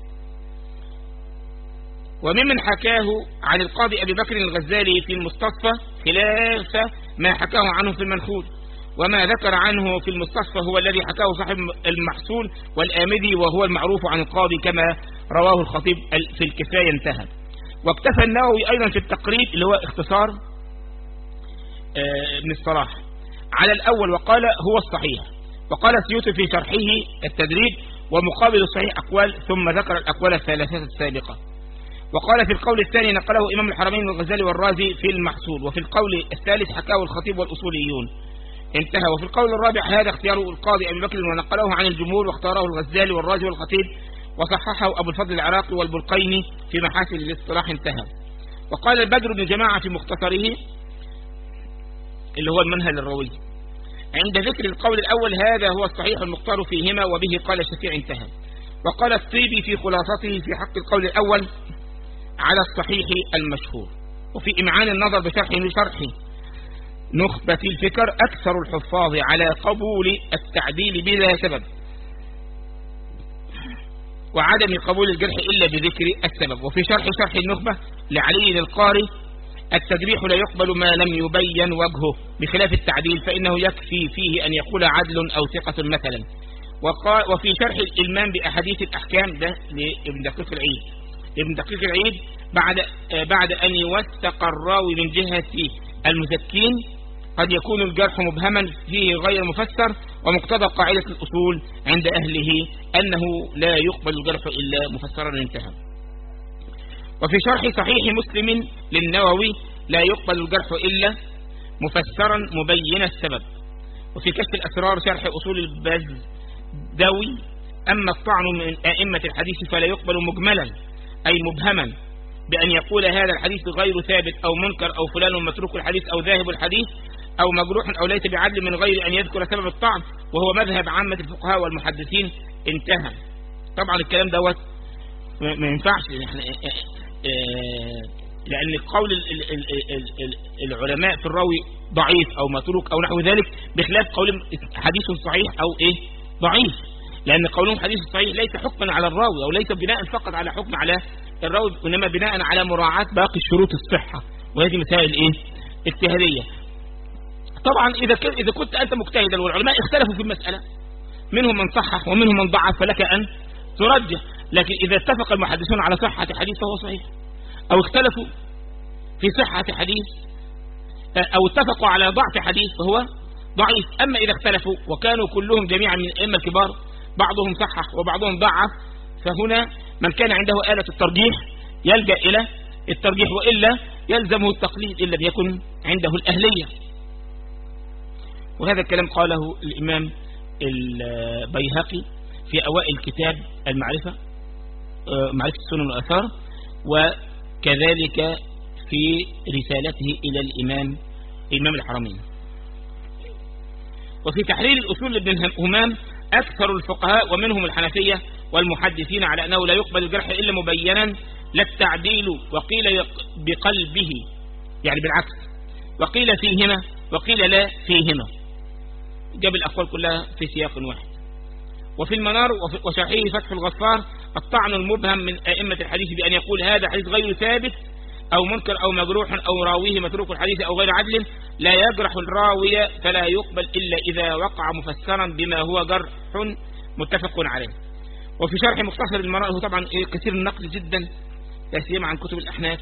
[SPEAKER 1] وممن حكاه عن القاضي أبي بكر الغزالي في المستصفى خلاف ما حكاه عنه في المنخول وما ذكر عنه في المستصفى هو الذي حكاه صاحب المحصول والآمدي وهو المعروف عن القاضي كما رواه الخطيب في الكفاية انتهى واكتفى النووي أيضا في التقريب اللي هو اختصار آه، ابن الصلاح على الأول وقال هو الصحيح وقال السيوطي في شرحه التدريب ومقابل الصحيح أقوال ثم ذكر الأقوال الثلاثة السابقة وقال في القول الثاني نقله إمام الحرمين الغزالي والرازي في المحصول وفي القول الثالث حكاه الخطيب والأصوليون انتهى وفي القول الرابع هذا اختيار القاضي أبي بكر ونقله عن الجمهور واختاره الغزالي والرازي والخطيب وصححه أبو الفضل العراقي والبرقيني في محاسن الاصطلاح انتهى وقال البدر بن جماعة في مختصره اللي هو المنهل الروي عند ذكر القول الأول هذا هو الصحيح المختار فيهما وبه قال الشفيع انتهى وقال الطيبي في خلاصته في حق القول الأول على الصحيح المشهور وفي إمعان النظر بشرح شرح نخبة الفكر أكثر الحفاظ على قبول التعديل بلا سبب وعدم قبول الجرح إلا بذكر السبب وفي شرح شرح النخبة لعلي القاري التجريح لا يقبل ما لم يبين وجهه بخلاف التعديل فإنه يكفي فيه أن يقول عدل أو ثقة مثلا وفي شرح الإلمان بأحاديث الأحكام ده لابن دقيق العيد ابن دقيق العيد بعد, بعد أن يوثق الراوي من جهة المزكين قد يكون الجرح مبهما فيه غير مفسر ومقتضى قاعدة الأصول عند أهله أنه لا يقبل الجرح إلا مفسرا انتهى وفي شرح صحيح مسلم للنووي لا يقبل الجرح إلا مفسرا مبين السبب وفي كشف الأسرار شرح أصول البزدوي أما الطعن من أئمة الحديث فلا يقبل مجملا أي مبهما بأن يقول هذا الحديث غير ثابت أو منكر أو فلان متروك الحديث أو ذاهب الحديث أو مجروح أو ليس بعدل من غير أن يذكر سبب الطعن وهو مذهب عامة الفقهاء والمحدثين انتهى طبعا الكلام دوت ما ينفعش احنا آه، لأن قول العلماء في الراوي ضعيف أو متروك أو نحو ذلك بخلاف قول حديث صحيح أو إيه ضعيف لأن قولهم حديث صحيح ليس حكما على الراوي أو ليس بناء فقط على حكم على الراوي وإنما بناء على مراعاة باقي شروط الصحة وهذه مسائل إيه اجتهادية طبعا إذا إذا كنت أنت مجتهدا والعلماء اختلفوا في المسألة منهم من صحح ومنهم من ضعف فلك أن ترجح لكن إذا اتفق المحدثون على صحة حديث فهو صحيح أو اختلفوا في صحة حديث أو اتفقوا على ضعف حديث فهو ضعيف أما إذا اختلفوا وكانوا كلهم جميعا من الأئمة الكبار بعضهم صحح وبعضهم ضعف فهنا من كان عنده آلة الترجيح يلجأ إلى الترجيح وإلا يلزمه التقليد إن لم يكن عنده الأهلية وهذا الكلام قاله الإمام البيهقي في أوائل كتاب المعرفة آه، معرفة السنن والأثار وكذلك في رسالته إلى الإمام إمام الحرمين وفي تحرير الأصول لابن همام أكثر الفقهاء ومنهم الحنفية والمحدثين على أنه لا يقبل الجرح إلا مبينا لا التعديل وقيل بقلبه يعني بالعكس وقيل فيهما وقيل لا فيهما جاب الأقوال كلها في سياق واحد وفي المنار وشرحه فتح الغفار الطعن المبهم من أئمة الحديث بأن يقول هذا حديث غير ثابت أو منكر أو مجروح أو راويه متروك الحديث أو غير عدل لا يجرح الراوية فلا يقبل إلا إذا وقع مفسرا بما هو جرح متفق عليه وفي شرح مختصر المرأة هو طبعا إيه، كثير النقل جدا لا سيما عن كتب الأحناف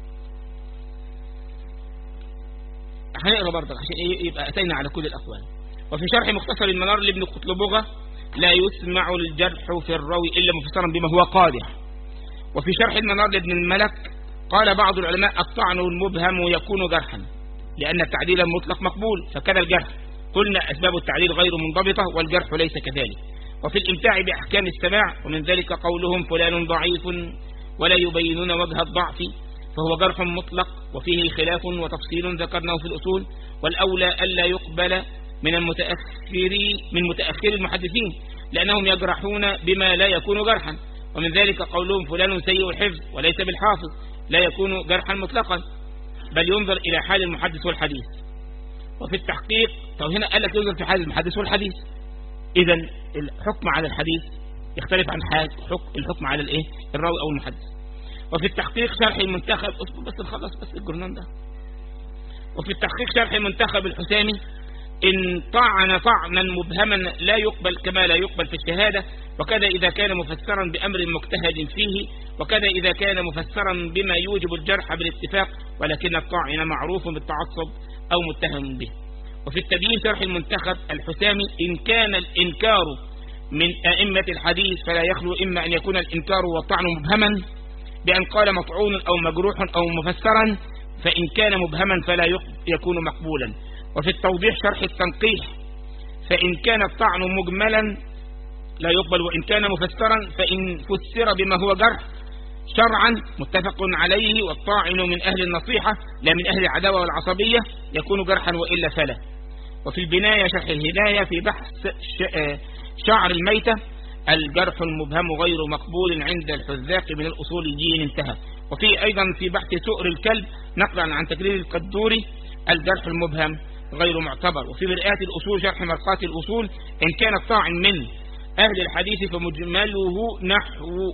[SPEAKER 1] هنقرا برضه عشان إيه، يبقى أتينا على كل الأقوال وفي شرح مختصر المنار لابن قطلبغة لا يسمع الجرح في الروي إلا مفسرا بما هو قادح وفي شرح المنار لابن الملك قال بعض العلماء الطعن المبهم يكون جرحا لأن التعديل المطلق مقبول فكذا الجرح قلنا أسباب التعديل غير منضبطة والجرح ليس كذلك وفي الامتاع بأحكام السماع ومن ذلك قولهم فلان ضعيف ولا يبينون وجه الضعف فهو جرح مطلق وفيه خلاف وتفصيل ذكرناه في الأصول والأولى ألا يقبل من المتأخرين من متأخر المحدثين لأنهم يجرحون بما لا يكون جرحا ومن ذلك قولهم فلان سيء الحفظ وليس بالحافظ لا يكون جرحا مطلقا بل ينظر إلى حال المحدث والحديث وفي التحقيق طب هنا قال لك ينظر في حال المحدث والحديث إذا الحكم على الحديث يختلف عن حال الحكم على الايه الراوي أو المحدث وفي التحقيق شرح المنتخب اصبر بس نخلص بس الجرنان ده وفي التحقيق شرح المنتخب الحسامي إن طعن طعنا مبهما لا يقبل كما لا يقبل في الشهادة وكذا إذا كان مفسرا بأمر مجتهد فيه وكذا إذا كان مفسرا بما يوجب الجرح بالاتفاق ولكن الطاعن معروف بالتعصب أو متهم به وفي التبيين شرح المنتخب الحسامي إن كان الإنكار من أئمة الحديث فلا يخلو إما أن يكون الإنكار والطعن مبهما بأن قال مطعون أو مجروح أو مفسرا فإن كان مبهما فلا يكون مقبولا وفي التوضيح شرح التنقيح فإن كان الطعن مجملا لا يقبل وإن كان مفسرا فإن فسر بما هو جرح شرعا متفق عليه والطاعن من أهل النصيحة لا من أهل العداوة والعصبية يكون جرحا وإلا فلا وفي البناية شرح الهداية في بحث شعر الميتة الجرح المبهم غير مقبول عند الحذاق من الأصوليين انتهى وفي أيضا في بحث سؤر الكلب نقلا عن تكرير القدوري الجرح المبهم غير معتبر وفي مرآة الأصول شرح مرقات الأصول إن كان الطاعن من أهل الحديث فمجمله نحو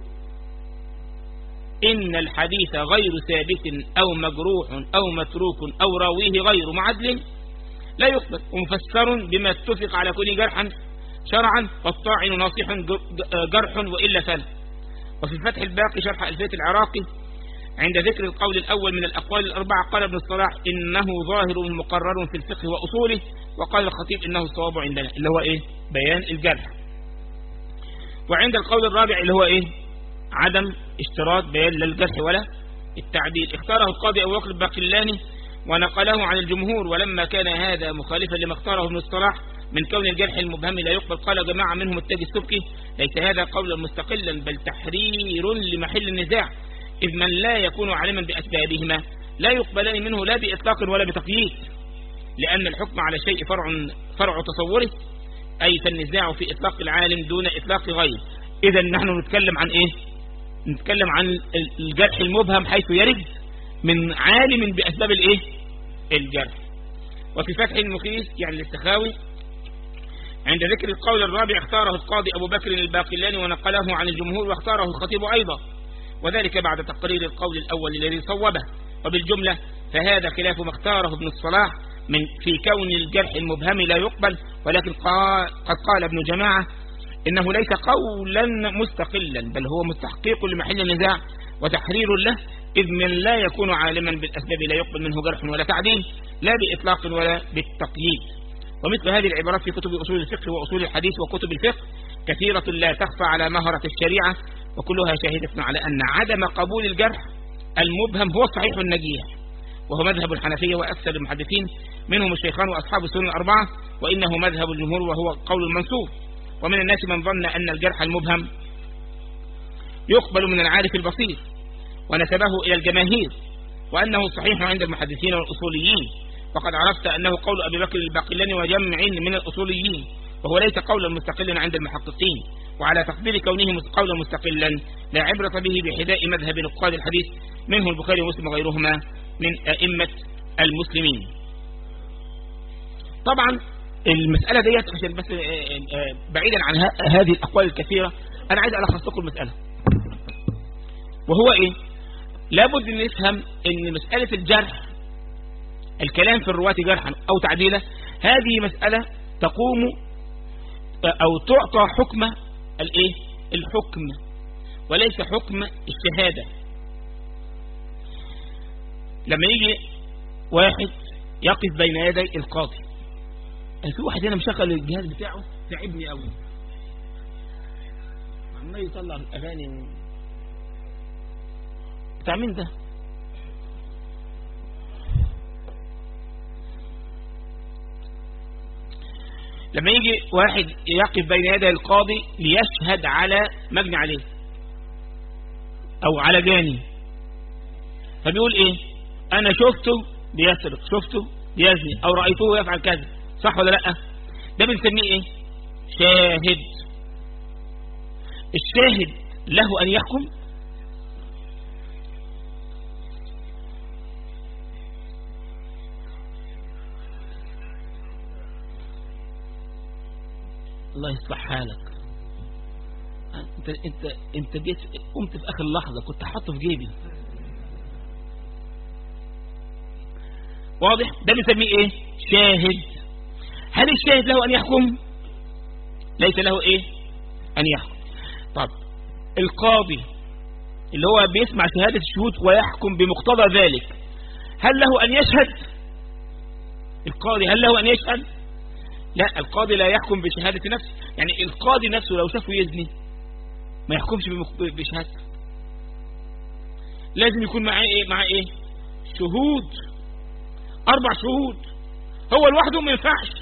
[SPEAKER 1] إن الحديث غير ثابت أو مجروح أو متروك أو راويه غير معدل لا يقبل ومفسر بما اتفق على كل جرحا شرعا والطاعن ناصح جرح وإلا فلا وفي فتح الباقي شرح ألفية العراقي عند ذكر القول الأول من الأقوال الأربعة قال ابن الصلاح إنه ظاهر مقرر في الفقه وأصوله وقال الخطيب إنه الصواب عندنا اللي هو إيه بيان الجرح وعند القول الرابع اللي هو إيه عدم اشتراط بيان للجرح ولا التعديل اختاره القاضي أبو بكر الباقلاني ونقله عن الجمهور ولما كان هذا مخالفا لما اختاره ابن الصلاح من كون الجرح المبهم لا يقبل قال جماعة منهم التاج السبكي ليس هذا قولا مستقلا بل تحرير لمحل النزاع إذ من لا يكون عالما بأسبابهما لا يقبلان منه لا بإطلاق ولا بتقييد لأن الحكم على شيء فرع, فرع تصوره أي فالنزاع في إطلاق العالم دون إطلاق غير إذا نحن نتكلم عن إيه نتكلم عن الجرح المبهم حيث يرد من عالم بأسباب الإيه الجرح وفي فتح المخيس يعني الاستخاوي عند ذكر القول الرابع اختاره القاضي أبو بكر الباقلاني ونقله عن الجمهور واختاره الخطيب أيضا وذلك بعد تقرير القول الأول الذي صوبه وبالجملة فهذا خلاف ما اختاره ابن الصلاح من في كون الجرح المبهم لا يقبل ولكن قد قال ابن جماعة إنه ليس قولا مستقلا بل هو مستحقيق لمحل النزاع وتحرير له إذ من لا يكون عالما بالأسباب لا يقبل منه جرح ولا تعديل لا بإطلاق ولا بالتقييد ومثل هذه العبارات في كتب أصول الفقه وأصول الحديث وكتب الفقه كثيرة لا تخفى على مهرة الشريعة وكلها شاهدة على أن عدم قبول الجرح المبهم هو الصحيح النجيح وهو مذهب الحنفية وأكثر المحدثين منهم الشيخان وأصحاب السنة الأربعة وإنه مذهب الجمهور وهو قول المنصور ومن الناس من ظن أن الجرح المبهم يقبل من العارف البصير ونسبه إلى الجماهير وأنه صحيح عند المحدثين والأصوليين وقد عرفت أنه قول أبي بكر الباقلاني وجمع من الأصوليين وهو ليس قولا مستقلا عند المحققين وعلى تقدير كونه قولا مستقلا لا عبرة به بحذاء مذهب نقاد الحديث منه البخاري ومسلم وغيرهما من أئمة المسلمين طبعا المسألة ديت عشان بس آه، آه، بعيدا عن هذه الأقوال الكثيرة أنا عايز ألخص لكم المسألة وهو إيه لابد أن نفهم أن مسألة الجرح الكلام في الرواة جرحا أو تعديلا هذه مسألة تقوم أو تعطى حكم الايه الحكم وليس حكم الشهادة لما يجي واحد يقف بين يدي القاضي في واحد هنا مشغل الجهاز بتاعه تعبني قوي عمال يطلع اغاني بتاع مين ده لما يجي واحد يقف بين يدي القاضي ليشهد على مجني عليه او على جاني فبيقول ايه انا شفته بيسرق شفته بيزني او رأيته يفعل كذا صح ولا لا ده بنسميه ايه شاهد الشاهد له ان يحكم الله يصلح حالك انت انت انت جيت قمت في اخر لحظه كنت حاطه في جيبي واضح ده بنسميه ايه شاهد هل الشاهد له ان يحكم ليس له ايه ان يحكم طب القاضي اللي هو بيسمع شهادة الشهود ويحكم بمقتضى ذلك هل له ان يشهد القاضي هل له ان يشهد لا القاضي لا يحكم بشهادة نفسه يعني القاضي نفسه لو شافه يزني ما يحكمش بشهادته لازم يكون معاه ايه معاه ايه شهود اربع شهود هو لوحده ما ينفعش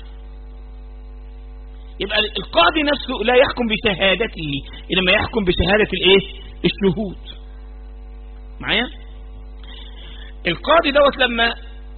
[SPEAKER 1] يبقى القاضي نفسه لا يحكم بشهادته انما يحكم بشهادة الايه الشهود معايا القاضي دوت لما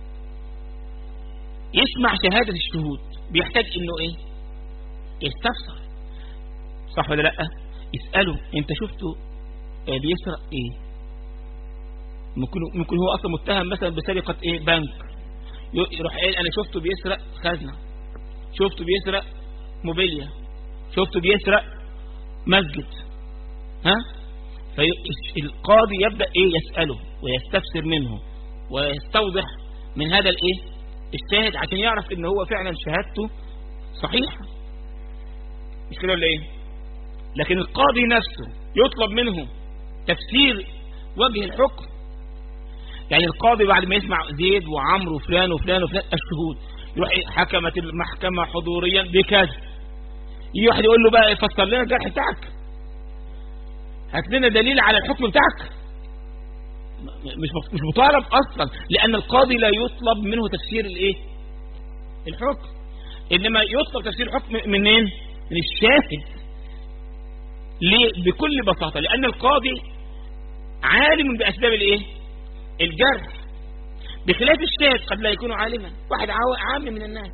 [SPEAKER 1] يسمع شهادة الشهود بيحتاج انه ايه يستفسر صح ولا لا يسأله انت شفته بيسرق ايه ممكن ممكن هو اصلا متهم مثلا بسرقة ايه بنك يروح قايل انا شفته بيسرق خزنة شفته بيسرق موبيليا شفته بيسرق مسجد ها فالقاضي يبدأ ايه يسأله ويستفسر منه ويستوضح من هذا الايه الشاهد عشان يعرف ان هو فعلا شهادته صحيحة مش كده ولا ايه لكن القاضي نفسه يطلب منه تفسير وجه الحكم يعني القاضي بعد ما يسمع زيد وعمرو وفلان وفلان وفلان الشهود يروح حكمت المحكمة حضوريا بكذا يجي واحد يقول له بقى فسر لنا الجرح بتاعك هات لنا دليل على الحكم بتاعك مش مش مطالب اصلا لان القاضي لا يطلب منه تفسير الايه الحكم انما يطلب تفسير الحكم منين من الشاهد ليه بكل بساطة لان القاضي عالم باسباب الايه الجرح بخلاف الشاهد قد لا يكون عالما واحد عامي من الناس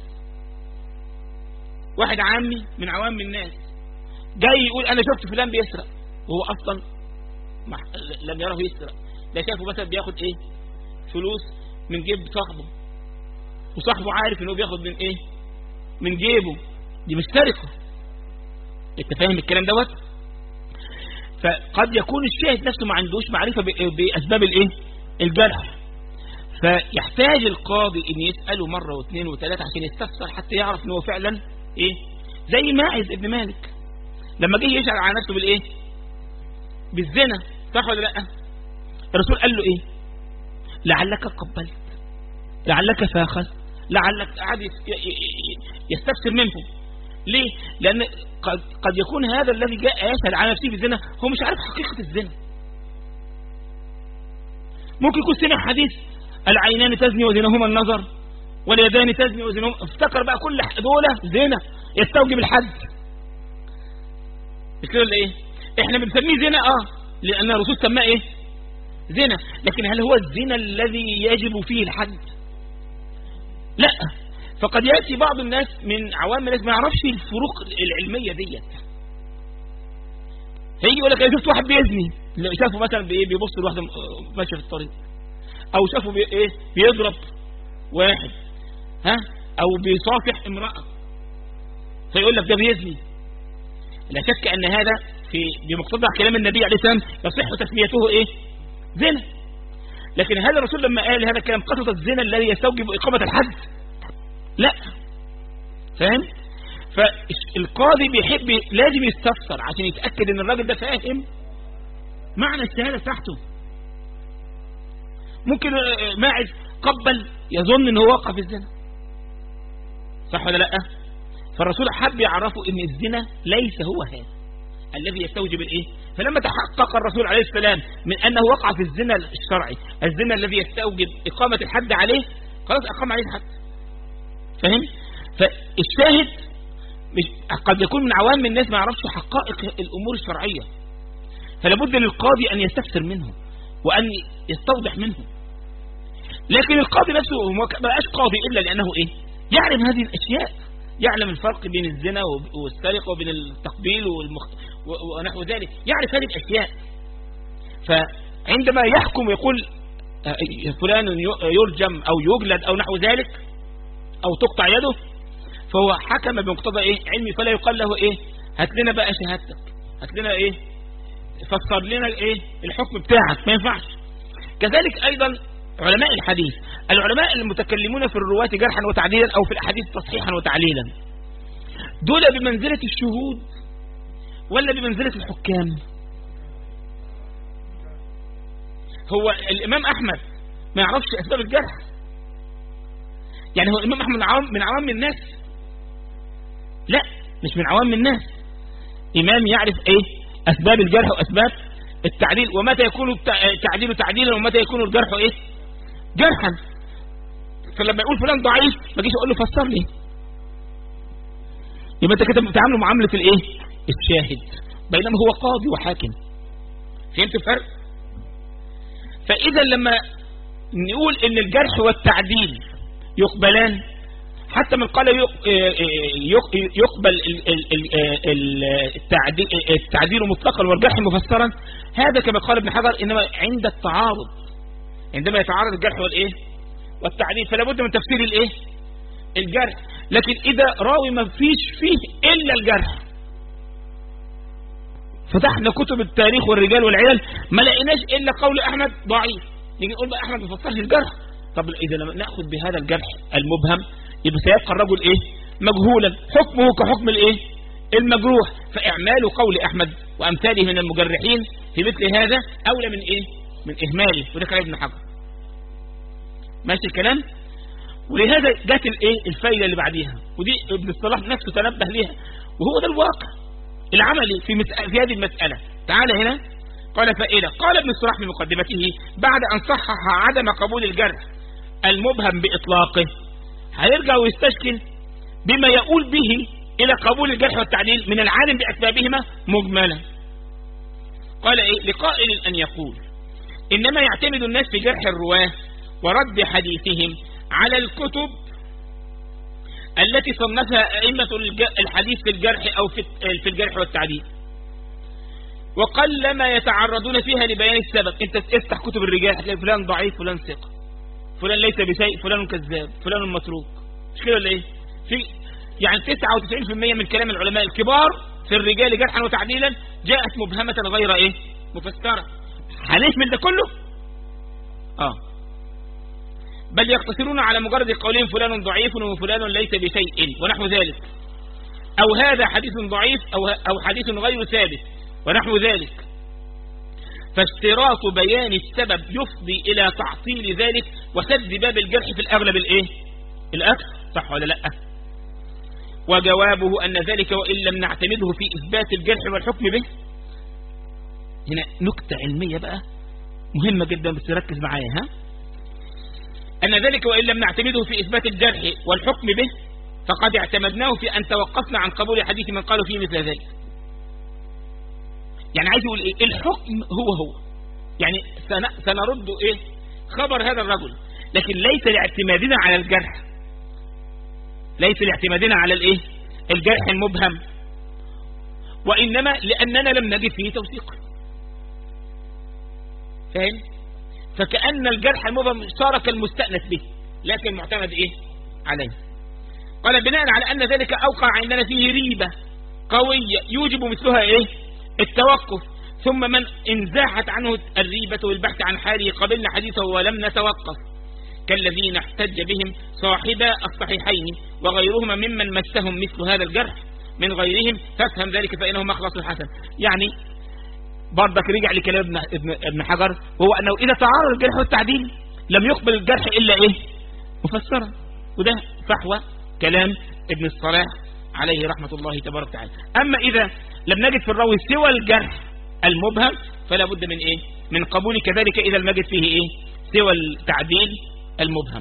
[SPEAKER 1] واحد عامي من عوام الناس جاي يقول انا شفت فلان بيسرق وهو اصلا لم يره يسرق ده شافه مثلا بياخد ايه فلوس من جيب صاحبه وصاحبه عارف انه بياخد من ايه من جيبه دي مش سرقه انت فاهم الكلام دوت فقد يكون الشاهد نفسه ما عندوش معرفة بأسباب الايه الجرح فيحتاج القاضي ان يسأله مرة واثنين وثلاثة عشان يستفسر حتى يعرف ان هو فعلا ايه زي ماعز ابن مالك لما جه يسأل على نفسه بالايه بالزنا صح ولا لا الرسول قال له ايه لعلك قبلت لعلك فاخذ لعلك قعد يستفسر منه ليه لان قد, قد يكون هذا الذي جاء يسأل على نفسه بالزنا هو مش عارف حقيقة الزنا ممكن يكون سمع حديث العينان تزني وزنهما النظر واليدان تزني وزنهما افتكر بقى كل دولة زنا يستوجب الحد مش كده ولا ايه احنا بنسميه زنا اه لان الرسول سماه ايه زنا لكن هل هو الزنا الذي يجب فيه الحد لا فقد يأتي بعض الناس من عوام الناس ما يعرفش الفروق العلمية ديت فيجي يقول لك انا شفت واحد بيزني شافه مثلا بايه بيبص لواحده ماشيه في الطريق او شافه بي ايه بيضرب واحد ها او بيصافح امرأة فيقول لك ده بيزني لا شك ان هذا في بمقتضى كلام النبي عليه السلام يصح تسميته ايه زنا لكن هذا الرسول لما قال هذا الكلام قصد الزنا الذي يستوجب إقامة الحد لا فاهم فالقاضي بيحب لازم يستفسر عشان يتأكد ان الراجل ده فاهم معنى الشهادة بتاعته ممكن ماعز قبل يظن ان هو وقع في الزنا صح ولا لا فالرسول حب يعرفه ان الزنا ليس هو هذا الذي يستوجب الايه فلما تحقق الرسول عليه السلام من انه وقع في الزنا الشرعي الزنا الذي يستوجب اقامة الحد عليه خلاص اقام عليه الحد فهم فالشاهد مش قد يكون من عوام الناس ما يعرفش حقائق الامور الشرعية فلابد للقاضي ان يستفسر منه وان يستوضح منه لكن القاضي نفسه ما بقاش قاضي الا لانه ايه يعلم هذه الاشياء يعلم الفرق بين الزنا والسرقة وبين التقبيل والمخ... ونحو ذلك يعرف هذه الأشياء فعندما يحكم يقول آه، فلان يرجم أو يجلد أو نحو ذلك أو تقطع يده فهو حكم بمقتضى إيه علمي فلا يقال له إيه هات لنا بقى شهادتك هات لنا إيه فسر لنا إيه الحكم بتاعك ما ينفعش كذلك أيضا علماء الحديث العلماء المتكلمون في الرواة جرحا وتعديلا أو في الأحاديث تصحيحا وتعليلا دول بمنزلة الشهود ولا بمنزلة الحكام هو الإمام أحمد ما يعرفش أسباب الجرح يعني هو الإمام أحمد من عوام, من عوام الناس لا مش من عوام الناس إمام يعرف إيه أسباب الجرح وأسباب التعديل ومتى يكون التعديل تعديلا ومتى يكون الجرح إيه جرحا فلما يقول فلان ضعيف ما جيش اقول له فسر لي يبقى انت كده بتعامله معامله الايه الشاهد بينما هو قاضي وحاكم فهمت الفرق فاذا لما نقول ان الجرح والتعديل يقبلان حتى من قال يقبل التعديل مطلقا والجرح مفسرا هذا كما قال ابن حجر انما عند التعارض عندما يتعارض الجرح والايه والتعديل فلا بد من تفسير الايه الجرح لكن اذا راوي ما فيش فيه الا الجرح فتحنا كتب التاريخ والرجال والعيال ما لقيناش الا قول احمد ضعيف نيجي نقول بقى احمد ما فسرش الجرح طب اذا لما ناخذ بهذا الجرح المبهم يبقى سيبقى الرجل ايه مجهولا حكمه كحكم الايه المجروح فاعمال قول احمد وامثاله من المجرحين في مثل هذا اولى من ايه من اهماله وده كلام ابن حجر ماشي الكلام ولهذا جت الايه الفايده اللي بعديها ودي ابن الصلاح نفسه تنبه ليها وهو ده الواقع العملي في في هذه المساله تعال هنا قال فائده قال ابن الصلاح في مقدمته بعد ان صحح عدم قبول الجرح المبهم باطلاقه هيرجع ويستشكل بما يقول به الى قبول الجرح والتعديل من العالم باسبابهما مجملا قال ايه لقائل ان يقول انما يعتمد الناس في جرح الرواه ورد حديثهم على الكتب التي صنفها أئمة الحديث في الجرح أو في الجرح والتعديل وقل ما يتعرضون فيها لبيان السبب انت افتح كتب الرجال هتلاقي فلان ضعيف فلان ثقة فلان ليس بشيء فلان كذاب فلان متروك مش كده ولا ايه في يعني 99% من كلام العلماء الكبار في الرجال جرحا وتعديلا جاءت مبهمة غير ايه مفسرة هنشمل ده كله اه بل يقتصرون على مجرد قولهم فلان ضعيف وفلان ليس بشيء ونحو ذلك أو هذا حديث ضعيف أو, أو حديث غير ثابت ونحو ذلك فاشتراط بيان السبب يفضي إلى تعطيل ذلك وسد باب الجرح في الأغلب الإيه؟ الأكثر صح ولا لأ وجوابه أن ذلك وإن لم نعتمده في إثبات الجرح والحكم به هنا نكتة علمية بقى مهمة جدا بس ركز معايا ها أن ذلك وإن لم نعتمده في إثبات الجرح والحكم به فقد اعتمدناه في أن توقفنا عن قبول حديث من قالوا فيه مثل ذلك يعني عايز يقول إيه الحكم هو هو يعني سنرد إيه خبر هذا الرجل لكن ليس لاعتمادنا على الجرح ليس لاعتمادنا على الإيه الجرح المبهم وإنما لأننا لم نجد فيه توثيق فاهم فكأن الجرح المبهم صار كالمستأنس به لكن معتمد ايه عليه قال بناء على ان ذلك اوقع عندنا فيه ريبة قوية يوجب مثلها ايه التوقف ثم من انزاحت عنه الريبة والبحث عن حاله قبلنا حديثه ولم نتوقف كالذين احتج بهم صاحبا الصحيحين وغيرهما ممن مسهم مثل هذا الجرح من غيرهم فافهم ذلك فإنه مخلص الحسن يعني برضك رجع لكلام ابن, ابن, ابن حجر وهو أنه إذا تعارض الجرح والتعديل لم يقبل الجرح إلا إيه مفسرا وده فحوى كلام ابن الصلاح عليه رحمة الله تبارك وتعالى أما إذا لم نجد في الراوي سوى الجرح المبهم فلا بد من إيه من قبول كذلك إذا لم نجد فيه إيه سوى التعديل المبهم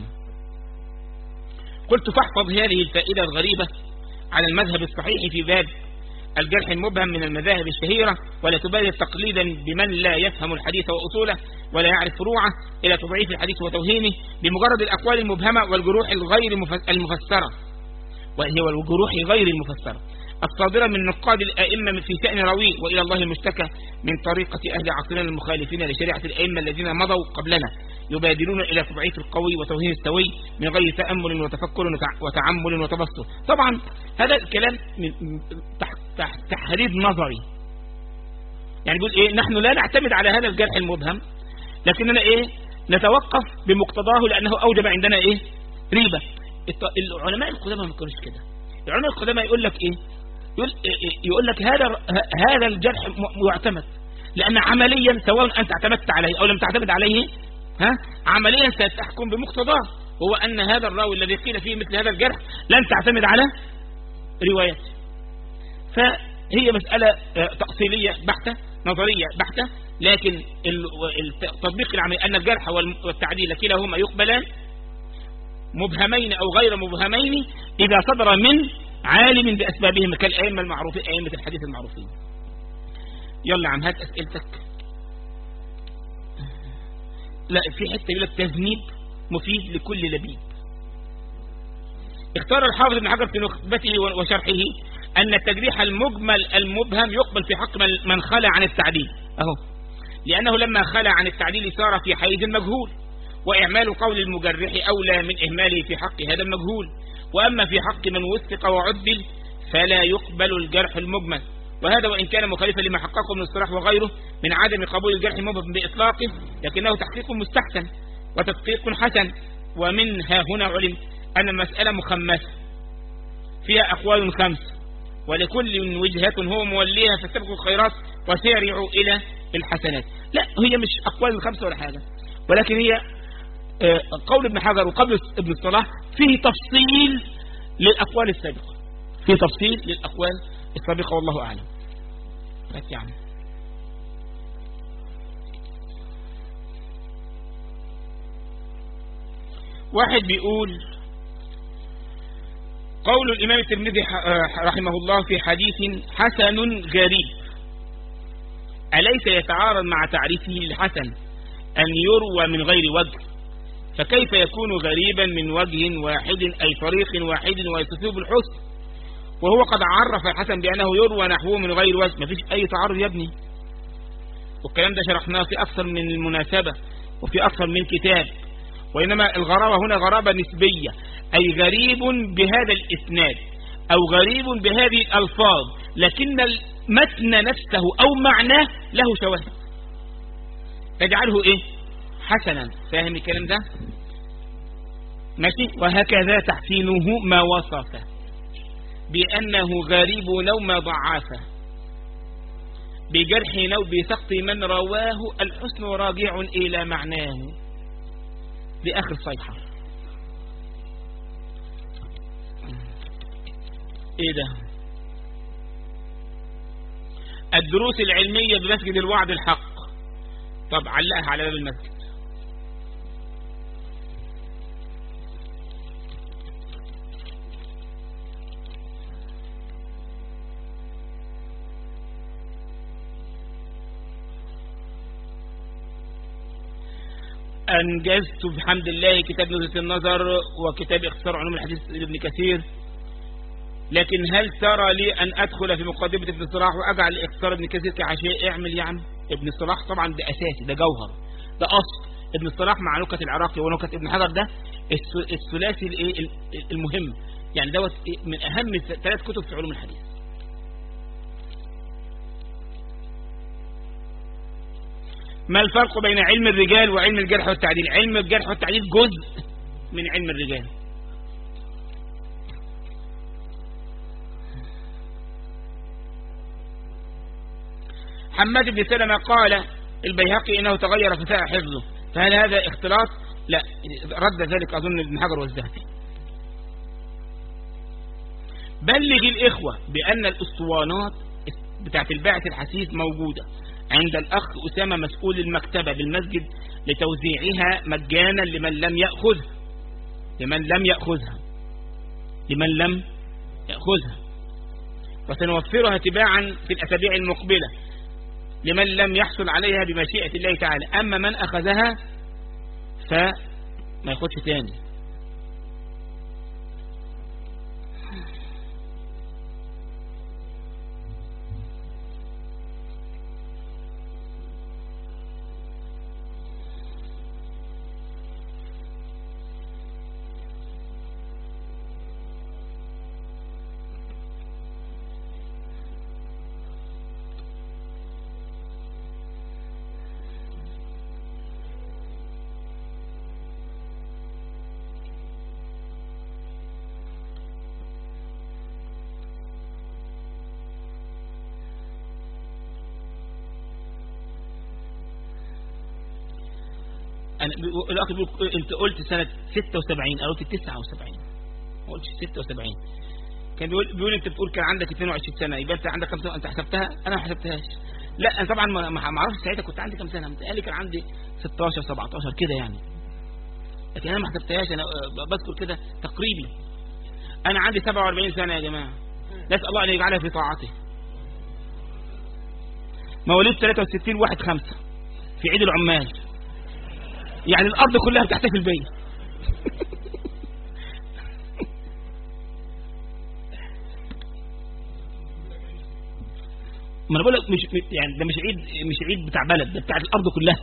[SPEAKER 1] قلت فاحفظ هذه الفائدة الغريبة على المذهب الصحيح في باب الجرح المبهم من المذاهب الشهيرة ولا تبالغ تقليدا بمن لا يفهم الحديث وأصوله ولا يعرف فروعه إلى تضعيف الحديث وتوهينه بمجرد الأقوال المبهمة والجروح الغير المفسرة وهي والجروح غير المفسرة الصادرة من نقاد الأئمة في شأن راويه وإلى الله المشتكى من طريقة أهل عصرنا المخالفين لشريعة الأئمة الذين مضوا قبلنا يبادرون إلى تضعيف القوي وتوهين السوي من غير تأمل وتفكر وتعمل وتبسط طبعا هذا الكلام تحت تحريض نظري يعني بيقول إيه نحن لا نعتمد على هذا الجرح المبهم لكننا إيه نتوقف بمقتضاه لأنه أوجب عندنا إيه ريبة العلماء القدامى ما كانوش كده العلماء القدامى يقول لك إيه يقول, يقول لك هذا هذا الجرح يعتمد لأن عمليا سواء أنت اعتمدت عليه أو لم تعتمد عليه ها عمليا ستحكم بمقتضاه هو أن هذا الراوي الذي قيل فيه مثل هذا الجرح لن تعتمد على روايته فهي مسألة آه، تأصيلية بحتة نظرية بحتة لكن التطبيق العملي أن الجرح والتعديل كلاهما يقبلان مبهمين أو غير مبهمين إذا صدر من عالم بأسبابهم كالأئمة المعروفين أئمة الحديث المعروفين يلا عم هات أسئلتك لا في حتة يقول لك تذنيب مفيد لكل لبيب اختار الحافظ ابن حجر في نخبته وشرحه أن التجريح المجمل المبهم يقبل في حق من خلى عن التعديل أهو لأنه لما خلى عن التعديل صار في حيز المجهول وإعمال قول المجرح أولى من إهماله في حق هذا المجهول وأما في حق من وثق وعدل فلا يقبل الجرح المجمل وهذا وإن كان مخالفا لما حققه ابن الصلاح وغيره من عدم قبول الجرح المبهم بإطلاقه لكنه تحقيق مستحسن وتدقيق حسن ومنها هنا علم أن المسألة مخمسة فيها أقوال خمس ولكل وجهة هو موليها فاستبقوا الخيرات وسارعوا إلى الحسنات لا هي مش أقوال خمسة ولا حاجة ولكن هي آه، قول ابن حجر وقبل ابن الصلاح فيه تفصيل للأقوال السابقة فيه تفصيل للأقوال السابقة والله أعلم بس يعني واحد بيقول قول الإمام الترمذي آه، رحمه الله في حديث حسن غريب أليس يتعارض مع تعريفه للحسن أن يروى من غير وجه فكيف يكون غريبا من وجه واحد أي طريق واحد ويتصف بالحسن وهو قد عرف الحسن بأنه يروى نحوه من غير وجه مفيش أي تعارض يا ابني والكلام ده شرحناه في أكثر من المناسبة وفي أكثر من كتاب وإنما الغرابة هنا غرابة نسبية أي غريب بهذا الإسناد أو غريب بهذه الألفاظ لكن المتن نفسه أو معناه له شواهد تجعله إيه حسنا فاهم الكلام ده ماشي وهكذا تحسينه ما وصف بأنه غريب لو ما ضعافه بجرح لو بسقط من رواه الحسن راجع إلى معناه بآخر صيحة ايه ده الدروس العلمية بمسجد الوعد الحق طب علقها على باب المسجد أنجزت بحمد الله كتاب نزلة النظر وكتاب اختصار علوم الحديث لابن كثير لكن هل ترى لي أن أدخل في مقدمة ابن الصلاح وأجعل اختصار ابن كثير كعشاء اعمل يا عم ابن الصلاح طبعا ده أساسي ده جوهر ده أصل ابن الصلاح مع نكت العراقي ونكت ابن حجر ده الثلاثي المهم يعني دوت من أهم ثلاث كتب في علوم الحديث ما الفرق بين علم الرجال وعلم الجرح والتعديل علم الجرح والتعديل جزء من علم الرجال حماد بن سلمة قال البيهقي إنه تغير فساء حفظه فهل هذا اختلاط لا رد ذلك أظن ابن حجر والزهدي بلغ الإخوة بأن الأسطوانات بتاعت الباعث الحسيس موجودة عند الأخ أسامة مسؤول المكتبة بالمسجد لتوزيعها مجانا لمن لم يأخذها لمن لم يأخذها لمن لم يأخذها وسنوفرها تباعا في الأسابيع المقبلة لمن لم يحصل عليها بمشيئة الله تعالى أما من أخذها فما ياخدش تاني أنا الأخ بيقول أنت قلت سنة 76 أو قلت 79 ما قلتش 76 كان بيقول بيقول أنت بتقول كان عندك 22 سنة يبقى أنت عندك كم سنة أنت حسبتها أنا ما حسبتهاش لا أنا طبعا ما ما أعرفش ساعتها كنت عندي كم سنة متهيألي كان عندي 16 17 كده يعني لكن أنا ما حسبتهاش أنا بذكر كده تقريبي أنا عندي 47 سنة يا جماعة نسأل الله أن يجعلها في طاعته مواليد 63 1 5 في عيد العمال يعني الارض كلها بتحتفل بيا ما انا بقول لك مش يعني ده مش عيد مش عيد بتاع بلد ده بتاع الارض كلها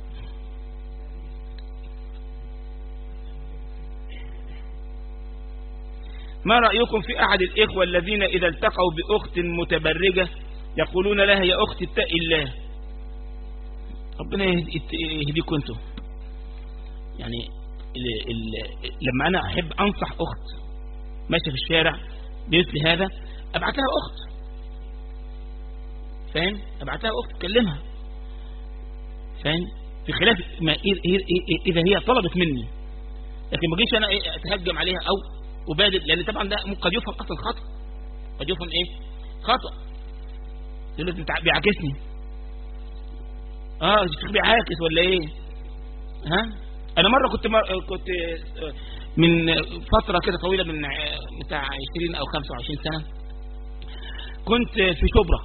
[SPEAKER 1] ما رأيكم في أحد الإخوة الذين إذا التقوا بأخت متبرجة يقولون لها يا أخت اتق الله ربنا يهديكم انتم يعني ال ال لما أنا أحب أنصح أخت ماشية في الشارع بمثل هذا أبعت لها أخت فاهم أبعت لها أخت تكلمها فاهم في خلاف ما إذا هي طلبت مني لكن ما جيش أنا إيه أتهجم عليها أو أبادر لأن طبعا ده قد يفهم أصلا خطأ قد يفهم إيه خطأ يقول لك أنت بيعاكسني اه الشيخ بيعاكس ولا ايه ها انا مرة كنت مر... كنت من فترة كده طويلة من بتاع 20 او 25 سنة كنت في شبرا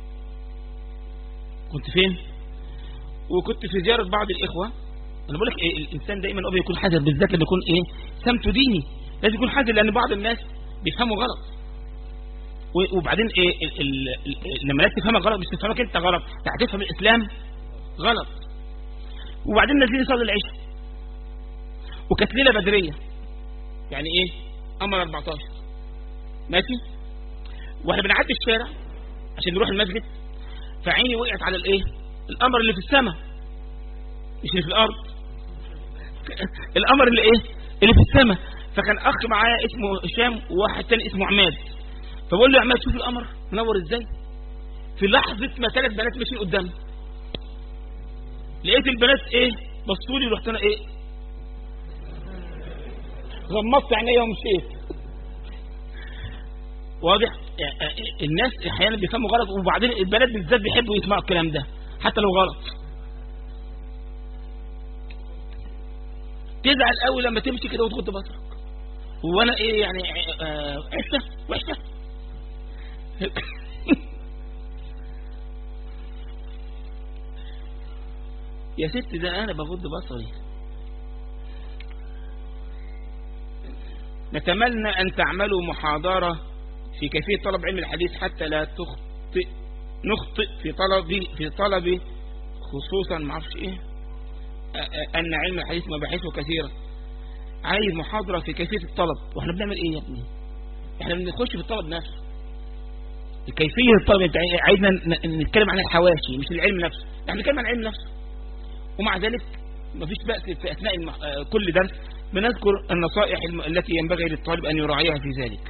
[SPEAKER 1] كنت فين وكنت في زيارة بعض الاخوة انا بقول لك إيه الانسان دايما ابي يكون حذر بالذات لما يكون ايه سمته ديني لازم يكون حذر لان بعض الناس بيفهموا غلط وبعدين ايه ال ال ال لما الناس تفهمك غلط مش تفهمك انت غلط هتفهم الاسلام غلط وبعدين نازلين نصلي العشاء وكانت ليله بدريه يعني ايه قمر 14 ماشي واحنا بنعدي الشارع عشان نروح المسجد فعيني وقعت على الايه القمر اللي في السماء مش اللي في الارض القمر اللي ايه اللي في السماء فكان اخ معايا اسمه هشام وواحد تاني اسمه عماد فبقول له يا عماد شوف القمر منور ازاي في لحظه ما ثلاث بنات ماشيين قدامي لقيت البنات ايه بصوا لي ورحت انا ايه غمضت عينيا ومشيت واضح الناس احيانا بيفهموا غلط وبعدين البنات بالذات بيحبوا يسمعوا الكلام ده حتى لو غلط تزعل قوي لما تمشي كده وتغض بصرك وانا ايه يعني عفه وحشه يا ست ده انا بغض بصري نتمنى ان تعملوا محاضرة في كيفية طلب علم الحديث حتى لا تخطئ نخطئ في طلب في طلب خصوصا ما اعرفش ايه ان علم الحديث مباحثه كثيرة عايز محاضرة في كيفية الطلب واحنا بنعمل ايه يا ابني احنا بنخش في الطلب نفسه كيفية الطلب انت عايزنا نتكلم عن الحواشي مش العلم نفسه احنا بنتكلم عن العلم نفسه ومع ذلك مفيش بأس في أثناء المح... كل درس بنذكر النصائح التي ينبغي للطالب أن يراعيها في ذلك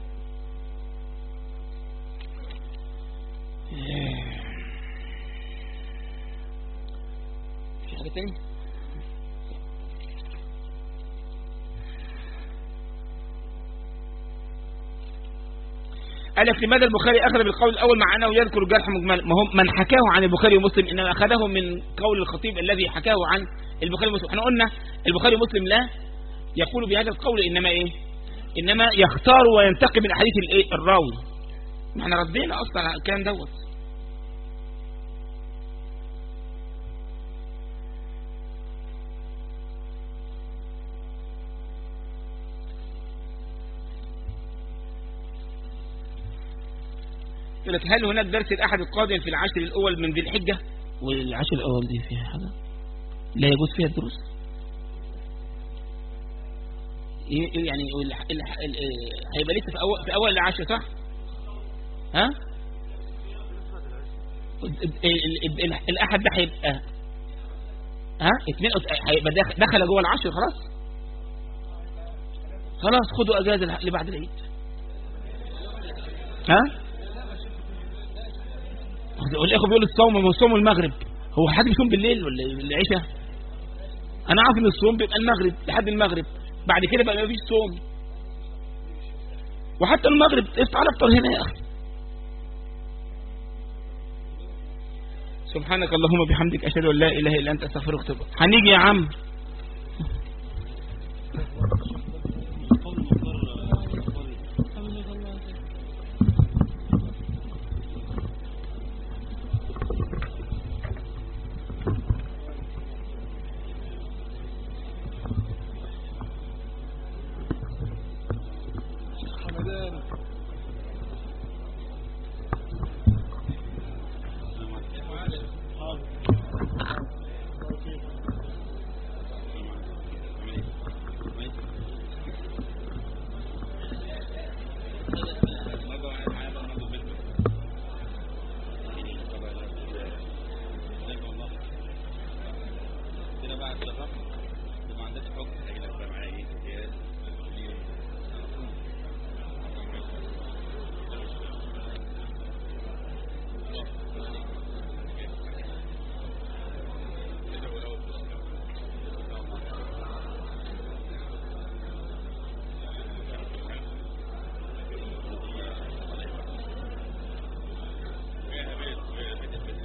[SPEAKER 1] في حاجة تاني قال لك لماذا البخاري أخذ بالقول الأول مع أنه يذكر الجرح مجمل ما هم من حكاه عن البخاري ومسلم إنما أخذه من قول الخطيب الذي حكاه عن البخاري ومسلم احنا قلنا البخاري ومسلم لا يقول بهذا القول إنما إيه إنما يختار وينتقي من أحاديث الإيه الراوي ما احنا ردينا أصلا على الكلام دوت يقول لك هل هناك درس الأحد القادم في العشر الأول من ذي الحجة
[SPEAKER 2] والعشر الأول دي فيها حاجة لا يجوز فيها الدروس
[SPEAKER 1] ي- يعني ال- ال- ال- هيبقى لسه في أول, في أول العشر صح ها ال- ال- ال- ال- الأحد ده هيبقى ها اتنين هيبقى داخل- دخل جوه العشر خلاص خلاص خدوا أجازة اللي بعد العيد ها والاخوه بيقول الصوم وصوم المغرب هو حد بيصوم بالليل ولا العشاء انا عارف ان الصوم بيبقى المغرب لحد المغرب بعد كده بقى ما فيش صوم وحتى المغرب تعالى افطر هنا يا اخي سبحانك اللهم وبحمدك اشهد ان لا اله الا انت استغفرك واتوب إليك. هنيجي يا عم
[SPEAKER 3] كده بقى اتفقنا ما عندكش حكم هيجي لك بقى معايا ايه